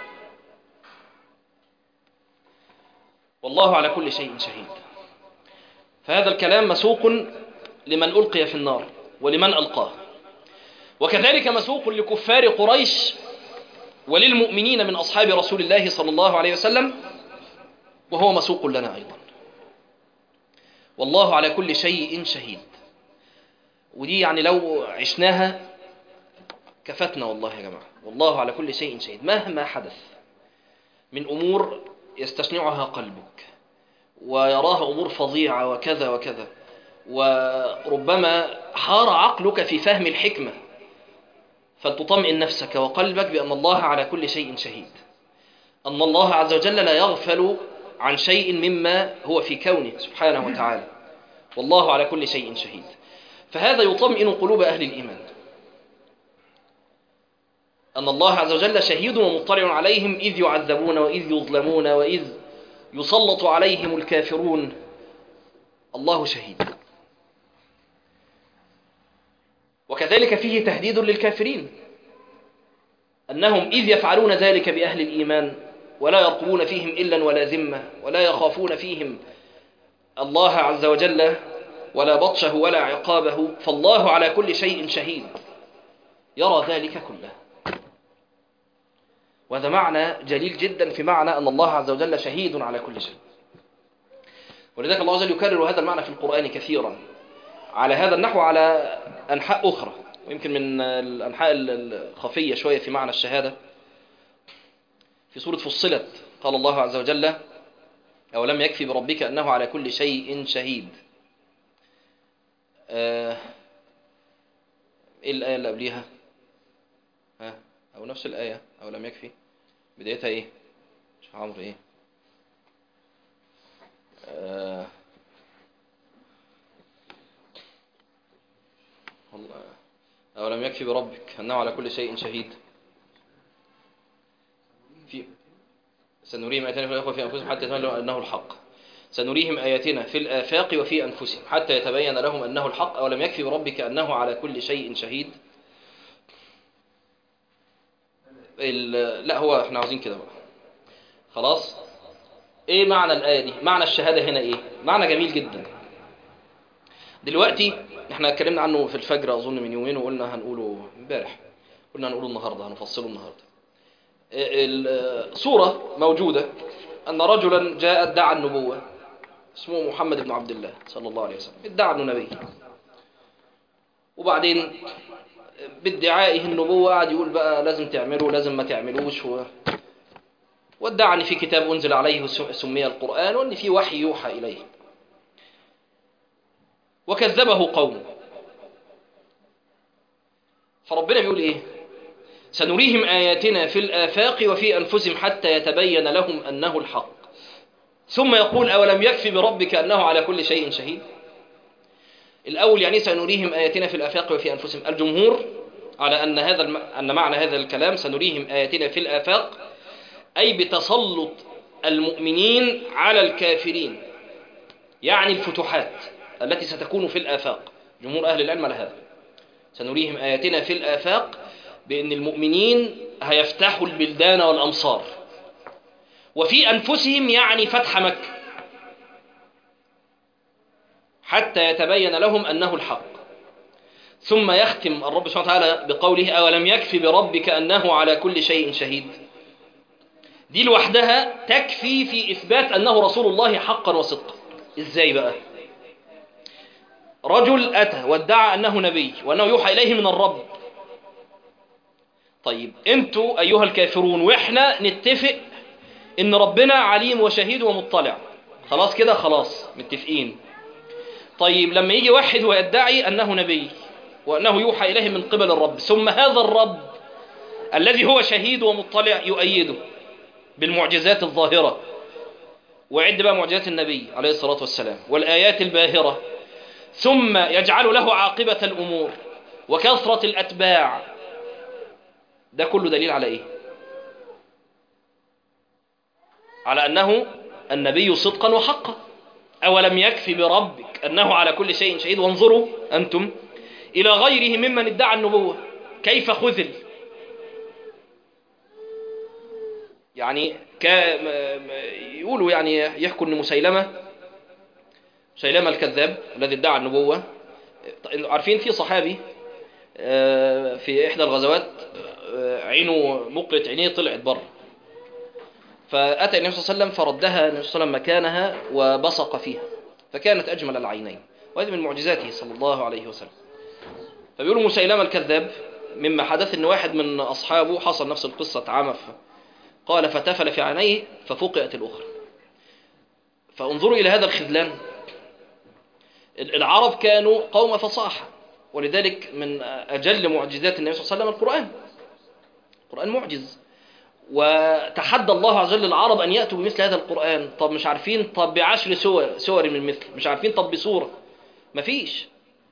والله على كل شيء شهيد فهذا الكلام مسوق لمن ألقي في النار ولمن ألقاه وكذلك مسوق لكفار قريش وللمؤمنين من أصحاب رسول الله صلى الله عليه وسلم وهو مسوق لنا أيضا والله على كل شيء شهيد ودي يعني لو عشناها كفتنا والله يا جماعة والله على كل شيء شهيد مهما حدث من أمور يستشنعها قلبك ويراها أمور فظيعة وكذا وكذا وربما حار عقلك في فهم الحكمة فلتطمئن نفسك وقلبك بأن الله على كل شيء شهيد أن الله عز وجل لا يغفل عن شيء مما هو في كونه سبحانه وتعالى والله على كل شيء شهيد فهذا يطمئن قلوب أهل الإيمان أن الله عز وجل شهيد ومطلع عليهم إذ يعذبون وإذ يظلمون وإذ يسلط عليهم الكافرون الله شهيد وكذلك فيه تهديد للكافرين أنهم إذ يفعلون ذلك بأهل الإيمان ولا يرقبون فيهم إلا ولا ذمة ولا يخافون فيهم الله عز وجل ولا بطشه ولا عقابه فالله على كل شيء شهيد يرى ذلك كله وهذا معنى جليل جدا في معنى أن الله عز وجل شهيد على كل شيء ولذلك الله عز وجل يكرر هذا المعنى في القرآن كثيرا على هذا النحو على أنحاء أخرى ويمكن من الأنحاء الخفية شوية في معنى الشهادة في سورة فصلت قال الله عز وجل أو لم يكفي بربك أنه على كل شيء شهيد آه إيه الآية اللي قبليها ها أو نفس الآية أو لم يكفي بدايتها إيه مش عمرو إيه آه والله أولم يكفي بربك أنه على كل شيء شهيد في سنريهم آياتنا في الآخرة في أنفسهم حتى يتمنوا أنه الحق سنريهم آياتنا في الآفاق وفي أنفسهم حتى يتبين لهم أنه الحق أولم يكفي بربك أنه على كل شيء شهيد ال- لا هو احنا عاوزين كده بقى خلاص ايه معنى الآية دي معنى الشهادة هنا ايه معنى جميل جدا دلوقتي احنا اتكلمنا عنه في الفجر اظن من يومين وقلنا هنقوله امبارح قلنا هنقوله النهارده هنفصله النهارده ال- صورة موجودة أن رجلا جاء ادعى النبوة اسمه محمد بن عبد الله صلى الله عليه وسلم ادعى انه نبي وبعدين بادعائه النبوة قعد يقول بقى لازم تعملوا لازم ما تعملوش و... وادعى ان في كتاب انزل عليه وس- سمي القرآن وان في وحي يوحى اليه وكذبه قومه فربنا بيقول ايه سنريهم آياتنا في الآفاق وفي أنفسهم حتى يتبين لهم أنه الحق ثم يقول أولم يكفي بربك أنه على كل شيء شهيد الأول يعني سنريهم آياتنا في الآفاق وفي أنفسهم الجمهور على أن هذا الم... أن معنى هذا الكلام سنريهم آياتنا في الآفاق أي بتسلط المؤمنين على الكافرين يعني الفتوحات التي ستكون في الآفاق جمهور أهل العلم على هذا سنريهم آياتنا في الآفاق بأن المؤمنين هيفتحوا البلدان والأمصار وفي أنفسهم يعني فتح مكة حتى يتبين لهم أنه الحق ثم يختم الرب سبحانه وتعالى بقوله أولم يكفي بربك أنه على كل شيء شهيد دي لوحدها تكفي في إثبات أنه رسول الله حقا وصدقا إزاي بقى رجل أتى وادعى أنه نبي وأنه يوحى إليه من الرب طيب انتوا أيها الكافرون وإحنا نتفق إن ربنا عليم وشهيد ومطلع خلاص كده خلاص متفقين طيب لما يجي واحد ويدعي أنه نبي وأنه يوحى إليه من قبل الرب ثم هذا الرب الذي هو شهيد ومطلع يؤيده بالمعجزات الظاهرة وعد بقى معجزات النبي عليه الصلاة والسلام والآيات الباهرة ثم يجعل له عاقبة الأمور وكثرة الأتباع ده كله دليل على إيه على أنه النبي صدقا وحقا أولم يكفي بربك أنه على كل شيء شهيد وانظروا أنتم إلى غيره ممن ادعى النبوة كيف خذل يعني كا م- م- يقولوا يعني يحكوا أن مسيلمة مسيلمة الكذاب الذي ادعى النبوة عارفين في صحابي آه، في إحدى الغزوات آه، عينه بقلة عينيه طلعت بره فأتى النبي صلى الله عليه وسلم فردها النبي صلى الله عليه وسلم مكانها وبصق فيها فكانت أجمل العينين وهذه من معجزاته صلى الله عليه وسلم فبيقولوا مسيلمة الكذاب مما حدث ان واحد من أصحابه حصل نفس القصة اتعمى ف- قال فتفل في عينيه ففقئت الأخرى فانظروا إلى هذا الخذلان ال- العرب كانوا قوم فصاحة ولذلك من أجل معجزات النبي صلى الله عليه وسلم القرآن القرآن معجز وتحدى الله عز وجل العرب أن يأتوا بمثل هذا القرآن طب مش عارفين طب بعشر سور, سور من مثل مش عارفين طب بسورة مفيش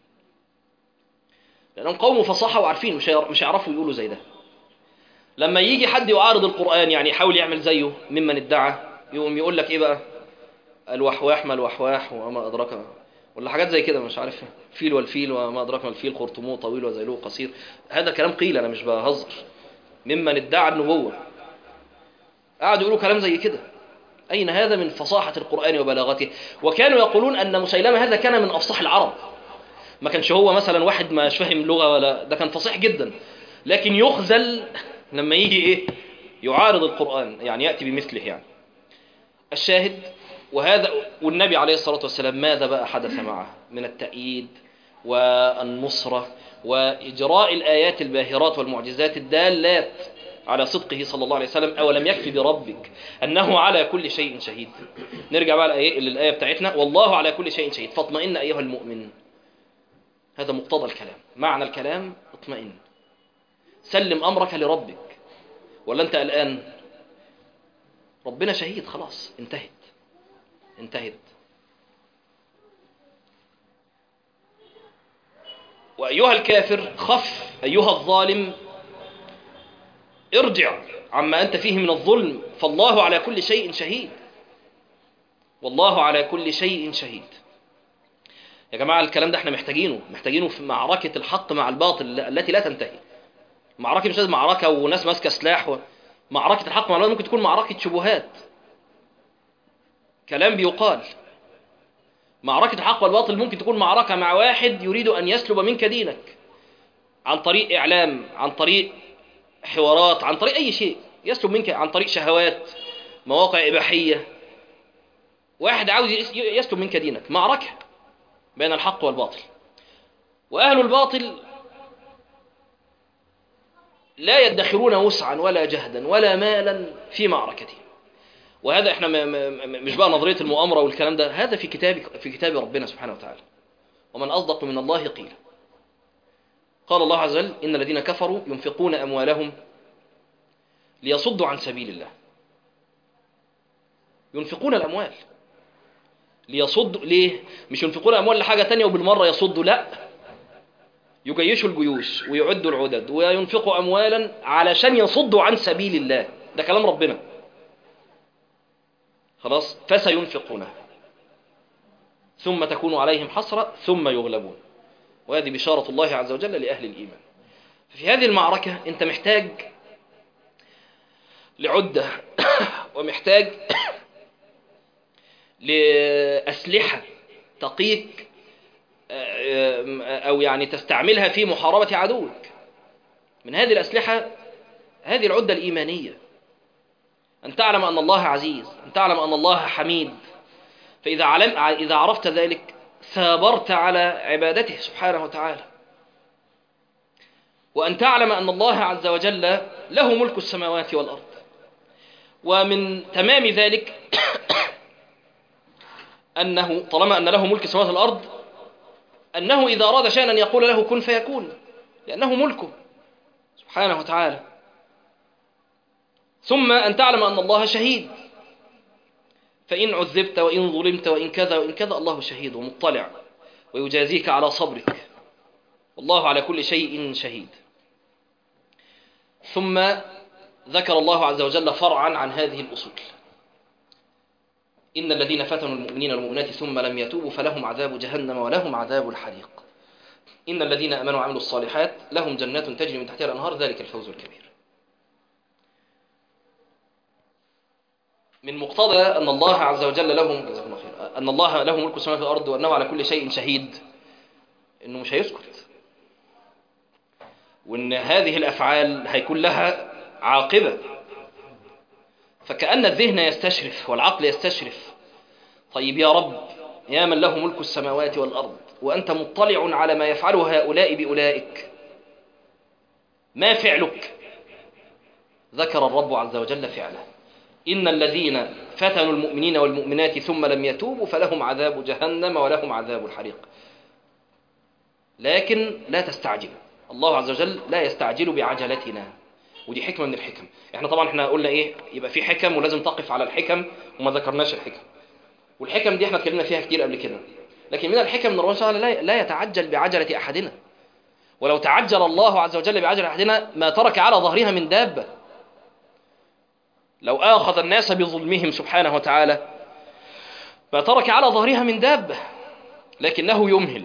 لأنهم قوم فصاحة وعارفين مش هيعر- مش هيعرفوا يقولوا زي ده لما يجي حد يعارض القرآن يعني يحاول يعمل زيه ممن ادعى يقوم يقول لك ايه بقى الوحواح ما الوحواح وما أدراك ولا حاجات زي كده مش عارف فيل والفيل وما أدراك ما الفيل خرطومه طويل وذيله قصير هذا كلام قيل أنا مش بهزر ممن ادعى النبوة قعدوا يقولوا كلام زي كده أين هذا من فصاحة القرآن وبلاغته وكانوا يقولون أن مسيلمة هذا كان من أفصح العرب ما كانش هو مثلا واحد مش فاهم لغة ولا ده كان فصيح جدا لكن يخزل لما يجي إيه يعارض القرآن يعني يأتي بمثله يعني الشاهد وهذا والنبي عليه الصلاة والسلام ماذا بقى حدث معه من التأييد والنصرة وإجراء الآيات الباهرات والمعجزات الدالات على صدقه صلى الله عليه وسلم أولم يكفي بربك أنه على كل شيء شهيد نرجع بقى للآية للآية بتاعتنا والله على كل شيء شهيد فاطمئن أيها المؤمن هذا مقتضى الكلام معنى الكلام اطمئن سلم أمرك لربك ولا أنت الآن ربنا شهيد خلاص انتهت انتهت وأيها الكافر خف أيها الظالم ارجع عما أنت فيه من الظلم فالله على كل شيء شهيد والله على كل شيء شهيد يا جماعة الكلام ده احنا محتاجينه محتاجينه في معركة الحق مع الباطل التي لا تنتهي معركة مش لازم معركة وناس ماسكة سلاح و... معركة الحق مع الباطل ممكن تكون معركة شبهات كلام بيقال معركة الحق والباطل ممكن تكون معركة مع واحد يريد أن يسلب منك دينك عن طريق إعلام عن طريق حوارات عن طريق أي شيء يسلب منك عن طريق شهوات مواقع إباحية واحد عاوز يس- يسلب منك دينك معركة بين الحق والباطل وأهل الباطل لا يدخرون وسعا ولا جهدا ولا مالا في معركتهم وهذا احنا م- م- م- مش بقى نظرية المؤامرة والكلام ده هذا في كتاب في كتاب ربنا سبحانه وتعالى ومن أصدق من الله قيلا قال الله عز وجل إن الذين كفروا ينفقون أموالهم ليصدوا عن سبيل الله ينفقون الأموال ليصدوا ليه مش ينفقون أموال لحاجة تانية وبالمرة يصدوا لا يجيشوا الجيوش ويعدوا العدد وينفقوا أموالا علشان يصدوا عن سبيل الله ده كلام ربنا خلاص فسينفقونها ثم تكون عليهم حسرة ثم يغلبون وهذه بشارة الله عز وجل لأهل الإيمان في هذه المعركة أنت محتاج لعدة ومحتاج لأسلحة تقيك أو يعني تستعملها في محاربة عدوك من هذه الأسلحة هذه العدة الإيمانية أن تعلم أن الله عزيز أن تعلم أن الله حميد فإذا علم إذا عرفت ذلك ثابرت على عبادته سبحانه وتعالى وأن تعلم أن الله عز وجل له ملك السماوات والأرض ومن تمام ذلك أنه طالما أن له ملك السماوات والأرض أنه إذا أراد شيئا أن يقول له كن فيكون لأنه ملكه سبحانه وتعالى ثم أن تعلم أن الله شهيد فإن عذبت وإن ظلمت وإن كذا وإن كذا الله شهيد ومطلع ويجازيك على صبرك والله على كل شيء شهيد ثم ذكر الله عز وجل فرعا عن هذه الأصول إن الذين فتنوا المؤمنين والمؤمنات ثم لم يتوبوا فلهم عذاب جهنم ولهم عذاب الحريق إن الذين أمنوا وعملوا الصالحات لهم جنات تجري من تحتها الأنهار ذلك الفوز الكبير من مقتضى أن الله عز وجل له جزاكم الله خير أن الله له ملك السماوات والأرض وأنه على كل شيء شهيد إنه مش هيسكت وإن هذه الأفعال هيكون لها عاقبة فكأن الذهن يستشرف والعقل يستشرف طيب يا رب يا من له ملك السماوات والأرض وأنت مطلع على ما يفعله هؤلاء بأولئك ما فعلك ذكر الرب عز وجل فعله إن الذين فتنوا المؤمنين والمؤمنات ثم لم يتوبوا فلهم عذاب جهنم ولهم عذاب الحريق لكن لا تستعجل الله عز وجل لا يستعجل بعجلتنا ودي حكمة من الحكم احنا طبعا احنا قلنا ايه يبقى في حكم ولازم تقف على الحكم وما ذكرناش الحكم والحكم دي احنا اتكلمنا فيها كتير قبل كده لكن من الحكم ان ربنا سبحانه لا لا يتعجل بعجلة احدنا ولو تعجل الله عز وجل بعجلة احدنا ما ترك على ظهرها من دابة لو آخذ الناس بظلمهم سبحانه وتعالى ما ترك على ظهرها من دابة لكنه يمهل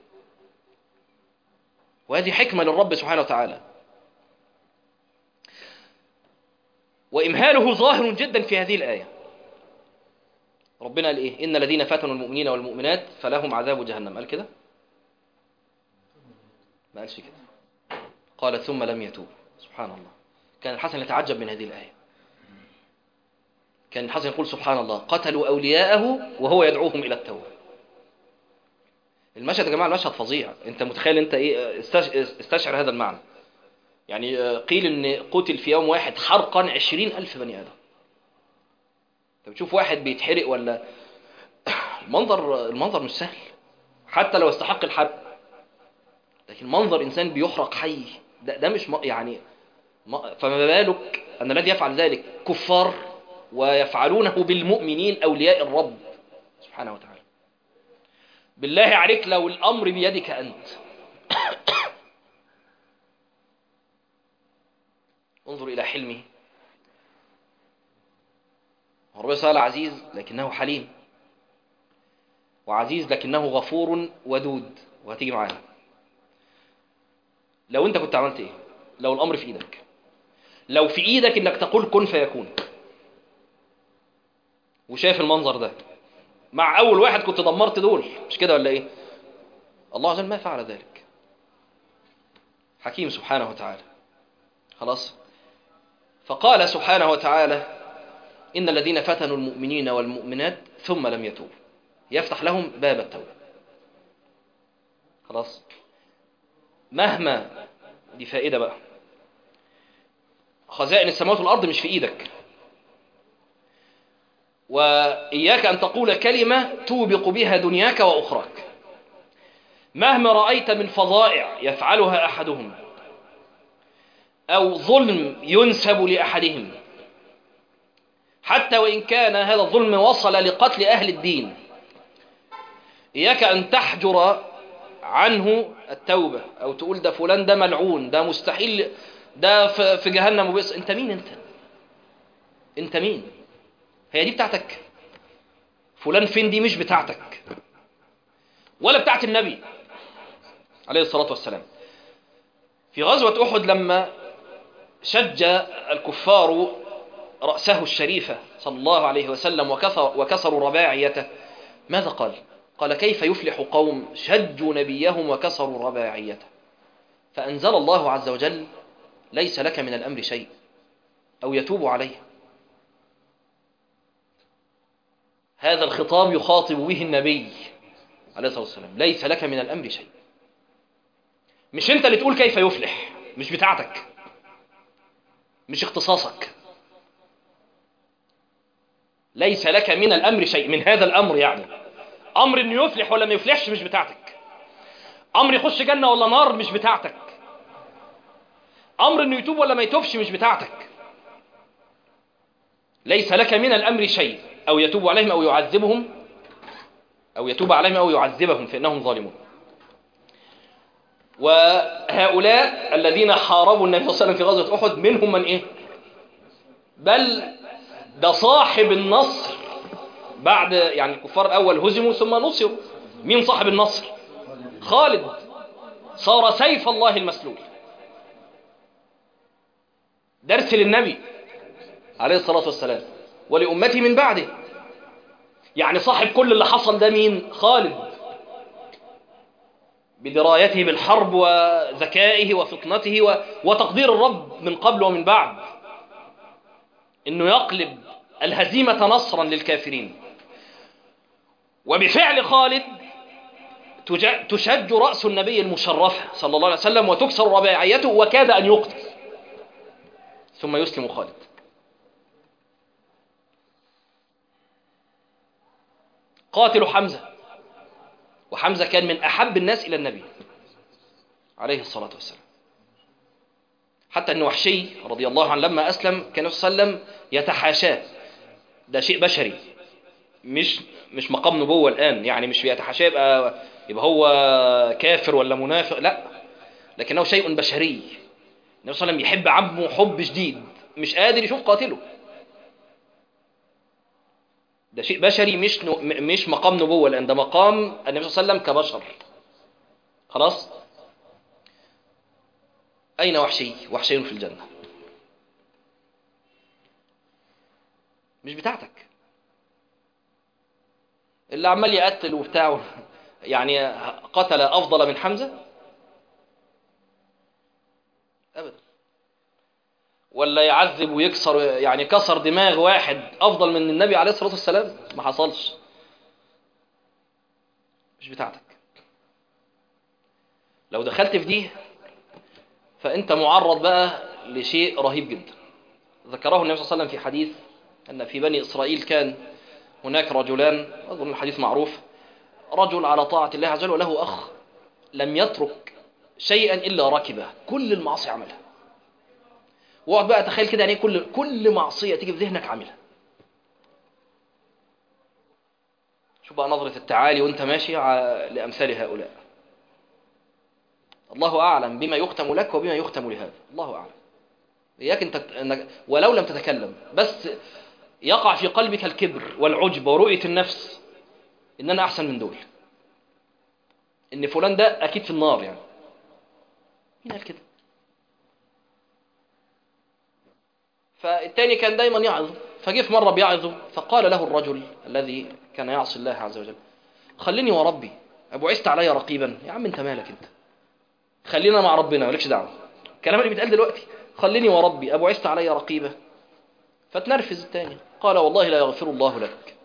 وهذه حكمة للرب سبحانه وتعالى وإمهاله ظاهر جدا في هذه الآية ربنا قال إيه إن الذين فتنوا المؤمنين والمؤمنات فلهم عذاب جهنم قال كده ما قالش كده قال ثم لم يتوب سبحان الله كان الحسن يتعجب من هذه الآية كان الحسن يقول سبحان الله قتلوا أولياءه وهو يدعوهم إلى التوبة المشهد يا جماعة المشهد فظيع انت متخيل انت ايه استشعر هذا المعنى يعني قيل ان قتل في يوم واحد حرقا عشرين ألف بني آدم انت بتشوف واحد بيتحرق ولا المنظر المنظر مش سهل حتى لو استحق الحرق لكن منظر إنسان بيحرق حي ده, ده مش يعني فما بالك أن الذي يفعل ذلك كفار ويفعلونه بالمؤمنين أولياء الرب سبحانه وتعالى بالله عليك لو الأمر بيدك أنت انظر إلى حلمه ربنا سأل عزيز لكنه حليم وعزيز لكنه غفور ودود وهتيجي معانا لو انت كنت عملت ايه لو الأمر في إيدك لو في إيدك إنك تقول كن فيكون وشايف المنظر ده مع أول واحد كنت دمرت دول مش كده ولا إيه الله عز وجل ما فعل ذلك حكيم سبحانه وتعالى خلاص فقال سبحانه وتعالى إن الذين فتنوا المؤمنين والمؤمنات ثم لم يتوبوا يفتح لهم باب التوبة خلاص مهما دي فائدة بقى خزائن السماوات والأرض مش في إيدك وإياك أن تقول كلمة توبق بها دنياك وأخراك مهما رأيت من فظائع يفعلها أحدهم أو ظلم ينسب لأحدهم حتى وإن كان هذا الظلم وصل لقتل أهل الدين إياك أن تحجر عنه التوبة أو تقول ده فلان ده ملعون ده مستحيل ده في جهنم وبس أنت مين أنت أنت مين هي دي بتاعتك فلان فين دي مش بتاعتك ولا بتاعت النبي عليه الصلاة والسلام في غزوة أحد لما شج الكفار رأسه الشريفة صلى الله عليه وسلم وكسر وكسروا رباعيته ماذا قال؟ قال كيف يفلح قوم شجوا نبيهم وكسروا رباعيته فأنزل الله عز وجل ليس لك من الأمر شيء أو يتوب عليه هذا الخطاب يخاطب به النبي عليه الصلاة والسلام ليس لك من الأمر شيء مش أنت اللي تقول كيف يفلح مش بتاعتك مش اختصاصك ليس لك من الأمر شيء من هذا الأمر يعني أمر إنه يفلح ولا ما يفلحش مش بتاعتك أمر يخش جنة ولا نار مش بتاعتك أمر إنه يتوب ولا ما يتوبش مش بتاعتك ليس لك من الأمر شيء أو يتوب عليهم أو يعذبهم أو يتوب عليهم أو يعذبهم فإنهم ظالمون وهؤلاء الذين حاربوا النبي صلى الله عليه وسلم في غزوة أحد منهم من إيه بل ده صاحب النصر بعد يعني الكفار الأول هزموا ثم نصروا مين صاحب النصر خالد صار سيف الله المسلول درس للنبي عليه الصلاة والسلام ولأمته من بعده يعني صاحب كل اللي حصل ده مين خالد بدرايته بالحرب وذكائه وفطنته وتقدير الرب من قبل ومن بعد انه يقلب الهزيمة نصرا للكافرين وبفعل خالد تشج رأس النبي المشرفة صلى الله عليه وسلم وتكسر رباعيته وكاد أن يقتل ثم يسلم خالد قاتل حمزة وحمزة كان من أحب الناس إلى النبي عليه الصلاة والسلام حتى أن وحشي رضي الله عنه لما أسلم كان صلى الله عليه وسلم يتحاشاه ده شيء بشري مش مش مقام نبوة الآن يعني مش بيتحاشاه يبقى يبقى هو كافر ولا منافق لا لكنه شيء بشري النبي صلى الله عليه وسلم يحب عمه حب شديد مش قادر يشوف قاتله ده شيء بشري مش نو... مش مقام نبوة لأن ده مقام النبي صلى الله عليه وسلم كبشر خلاص أين وحشي وحشي في الجنة مش بتاعتك اللي عمال يقتل وبتاعه يعني قتل أفضل من حمزة أبدا ولا يعذب ويكسر يعني كسر دماغ واحد أفضل من النبي عليه الصلاة والسلام ما حصلش مش بتاعتك لو دخلت في دي فأنت معرض بقى لشيء رهيب جدا ذكره النبي صلى الله عليه وسلم في حديث أن في بني إسرائيل كان هناك رجلان أظن الحديث معروف رجل على طاعة الله عز وجل وله أخ لم يترك شيئا إلا ركبه كل المعاصي عملها واقعد بقى تخيل كده يعني كل كل معصية تيجي في ذهنك عاملها شوف بقى نظرة التعالي وانت ماشي لأمثال هؤلاء الله أعلم بما يختم لك وبما يختم لهذا الله أعلم إياك انت انك ولو لم تتكلم بس يقع في قلبك الكبر والعجب ورؤية النفس ان انا احسن من دول ان فلان ده اكيد في النار يعني مين قال كده فالتاني كان دايما يعظ فجه في مرة بيعظه فقال له الرجل الذي كان يعصي الله عز وجل خليني وربي أبعثت علي رقيبا يا عم انت مالك انت خلينا مع ربنا مالكش دعوة الكلام اللي بيتقال دلوقتي خليني وربي أبعثت علي رقيبا فتنرفز التاني قال والله لا يغفر الله لك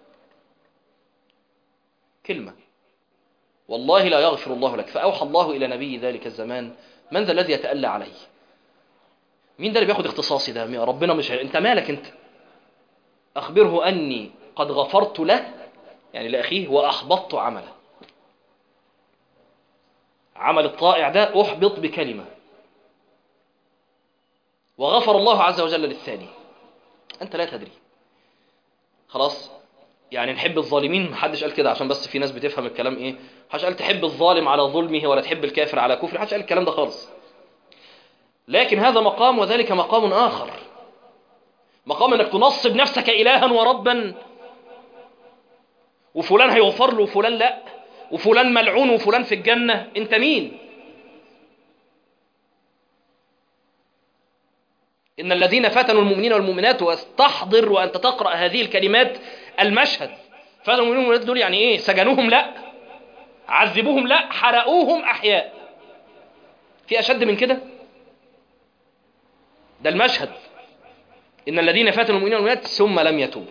كلمة والله لا يغفر الله لك فأوحى الله إلى نبي ذلك الزمان من ذا الذي يتألى عليه مين ده اللي بياخد اختصاصي ده ربنا مش انت مالك انت أخبره أني قد غفرت له يعني لأخيه وأحبطت عمله عمل الطائع ده أحبط بكلمة وغفر الله عز وجل للثاني أنت لا تدري خلاص يعني نحب الظالمين محدش قال كده عشان بس في ناس بتفهم الكلام ايه محدش قال تحب الظالم على ظلمه ولا تحب الكافر على كفره محدش قال الكلام ده خالص لكن هذا مقام وذلك مقام آخر مقام انك تنصب نفسك إلها وربا وفلان هيغفر له وفلان لا وفلان ملعون وفلان في الجنة انت مين إن الذين فتنوا المؤمنين والمؤمنات واستحضر وأنت تقرأ هذه الكلمات المشهد فتنوا المؤمنين والمؤمنات دول يعني إيه سجنوهم لا عذبوهم لا حرقوهم أحياء في أشد من كده ده المشهد إن الذين فتنوا المؤمنين والمؤمنات ثم لم يتوبوا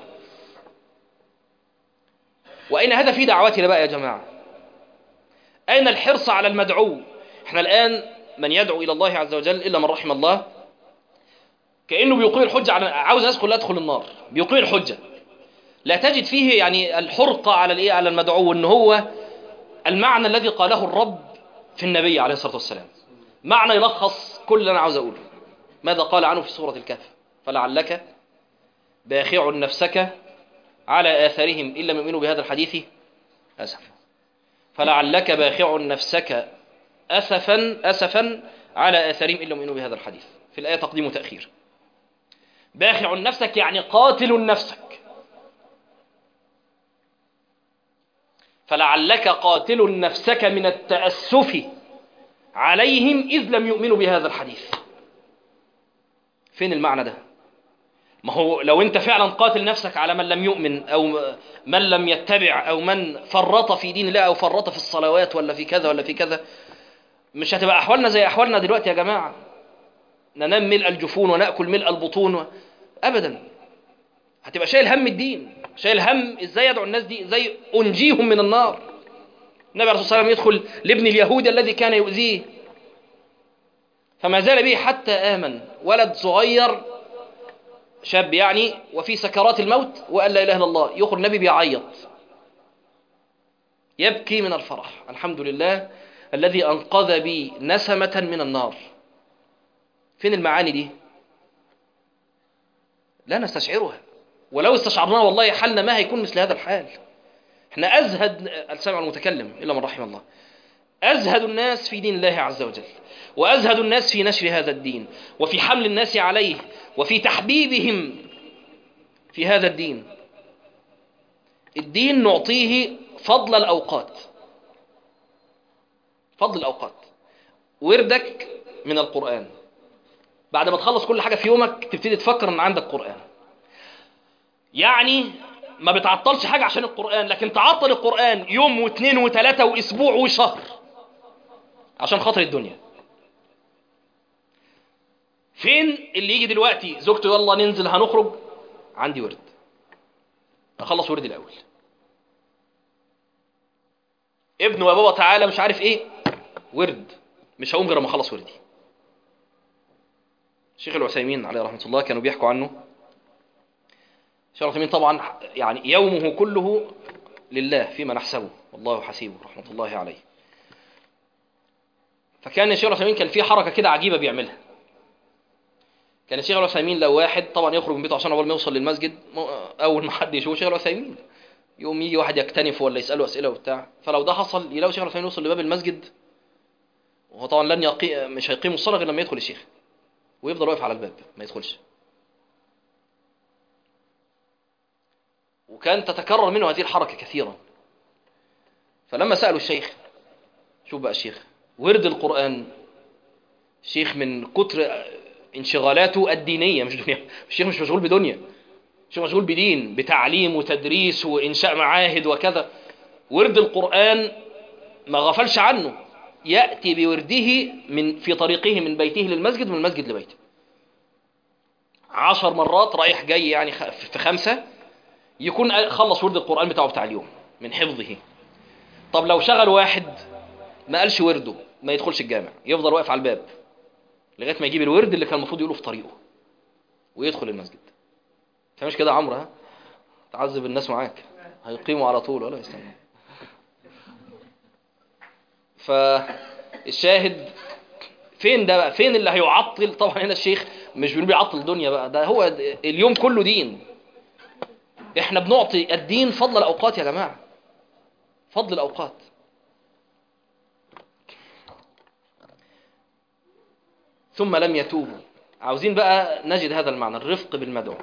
وأين هذا في دعوتنا بقى يا جماعة أين الحرص على المدعو احنا الآن من يدعو إلى الله عز وجل إلا من رحم الله كأنه بيقيم الحجة على عاوز الناس كلها تدخل النار بيقيم الحجة لا تجد فيه يعني الحرقة على الايه على المدعو ان هو المعنى الذي قاله الرب في النبي عليه الصلاة والسلام معنى يلخص كل اللي انا عاوز اقوله ماذا قال عنه في سورة الكهف فلعلك باخع نفسك على آثارهم إن لم يؤمنوا بهذا الحديث أسفا فلعلك باخع نفسك أسفا أسفا على آثارهم إن لم يؤمنوا بهذا الحديث في الآية تقديم وتأخير باخع نفسك يعني قاتل نفسك فلعلك قاتل نفسك من التأسف عليهم إذ لم يؤمنوا بهذا الحديث فين المعنى ده ما هو لو انت فعلا قاتل نفسك على من لم يؤمن او من لم يتبع او من فرط في دين الله او فرط في الصلوات ولا في كذا ولا في كذا مش هتبقى احوالنا زي احوالنا دلوقتي يا جماعه ننام ملء الجفون وناكل ملء البطون و... ابدا هتبقى شايل هم الدين شايل هم ازاي يدعو الناس دي ازاي انجيهم من النار النبي عليه الصلاه والسلام يدخل لابن اليهود الذي كان يؤذيه فما زال به حتى امن ولد صغير شاب يعني وفي سكرات الموت وقال لا اله الا الله يخرج النبي بيعيط يبكي من الفرح الحمد لله الذي انقذ بي نسمه من النار فين المعاني دي لا نستشعرها ولو استشعرناها والله حالنا ما هيكون مثل هذا الحال احنا ازهد السامع المتكلم الا من رحم الله ازهد الناس في دين الله عز وجل وازهد الناس في نشر هذا الدين وفي حمل الناس عليه وفي تحبيبهم في هذا الدين الدين نعطيه فضل الاوقات فضل الاوقات وردك من القران بعد ما تخلص كل حاجه في يومك تبتدي تفكر ان عندك قران يعني ما بتعطلش حاجه عشان القران لكن تعطل القران يوم واثنين وثلاثه واسبوع وشهر عشان خاطر الدنيا فين اللي يجي دلوقتي زوجته يلا ننزل هنخرج عندي ورد اخلص وردي الاول ابنه يا بابا تعالى مش عارف ايه ورد مش هقوم غير ما اخلص وردي الشيخ العثيمين عليه رحمه الله كانوا بيحكوا عنه الشيخ العثيمين طبعا يعني يومه كله لله فيما نحسبه والله حسيبه رحمه الله عليه فكان الشيخ العثيمين كان في حركه كده عجيبه بيعملها كان الشيخ العثيمين لو واحد طبعا يخرج من بيته عشان اول ما يوصل للمسجد اول ما حد يشوف الشيخ العثيمين يقوم يجي واحد يكتنف ولا يساله اسئله وبتاع فلو ده حصل يلاقي الشيخ العثيمين يوصل لباب المسجد وهو طبعا لن يقي مش هيقيم الصلاه غير لما يدخل الشيخ ويفضل واقف على الباب ما يدخلش وكان تتكرر منه هذه الحركه كثيرا فلما سالوا الشيخ شوف بقى الشيخ ورد القران شيخ من كتر انشغالاته الدينية مش دنيا الشيخ مش مشغول بدنيا الشيخ مشغول بدين بتعليم وتدريس وإنشاء معاهد وكذا ورد القرآن ما غفلش عنه يأتي بورده من في طريقه من بيته للمسجد ومن المسجد لبيته عشر مرات رايح جاي يعني خ- في خمسة يكون خلص ورد القرآن بتاعه بتاع اليوم من حفظه طب لو شغل واحد ما قالش ورده ما يدخلش الجامع يفضل واقف على الباب لغايه ما يجيب الورد اللي كان المفروض يقوله في طريقه ويدخل المسجد فمش كده يا عمرو ها تعذب الناس معاك هيقيموا على طول ولا يستنوا فالشاهد فين ده بقى فين اللي هيعطل طبعا هنا الشيخ مش بيقول بيعطل الدنيا بقى ده هو اليوم كله دين احنا بنعطي الدين فضل الاوقات يا جماعه فضل الاوقات ثم لم يتوبوا عاوزين بقى نجد هذا المعنى الرفق بالمدعو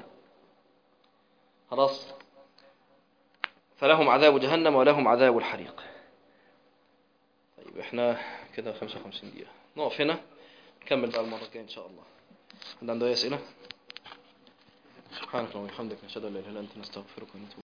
خلاص فلهم عذاب جهنم ولهم عذاب الحريق طيب احنا كده 55 دقيقة نقف هنا نكمل بقى المرة الجاية ان شاء الله حد عنده اي اسئلة سبحانك اللهم وبحمدك نشهد ان لا اله الا انت نستغفرك ونتوب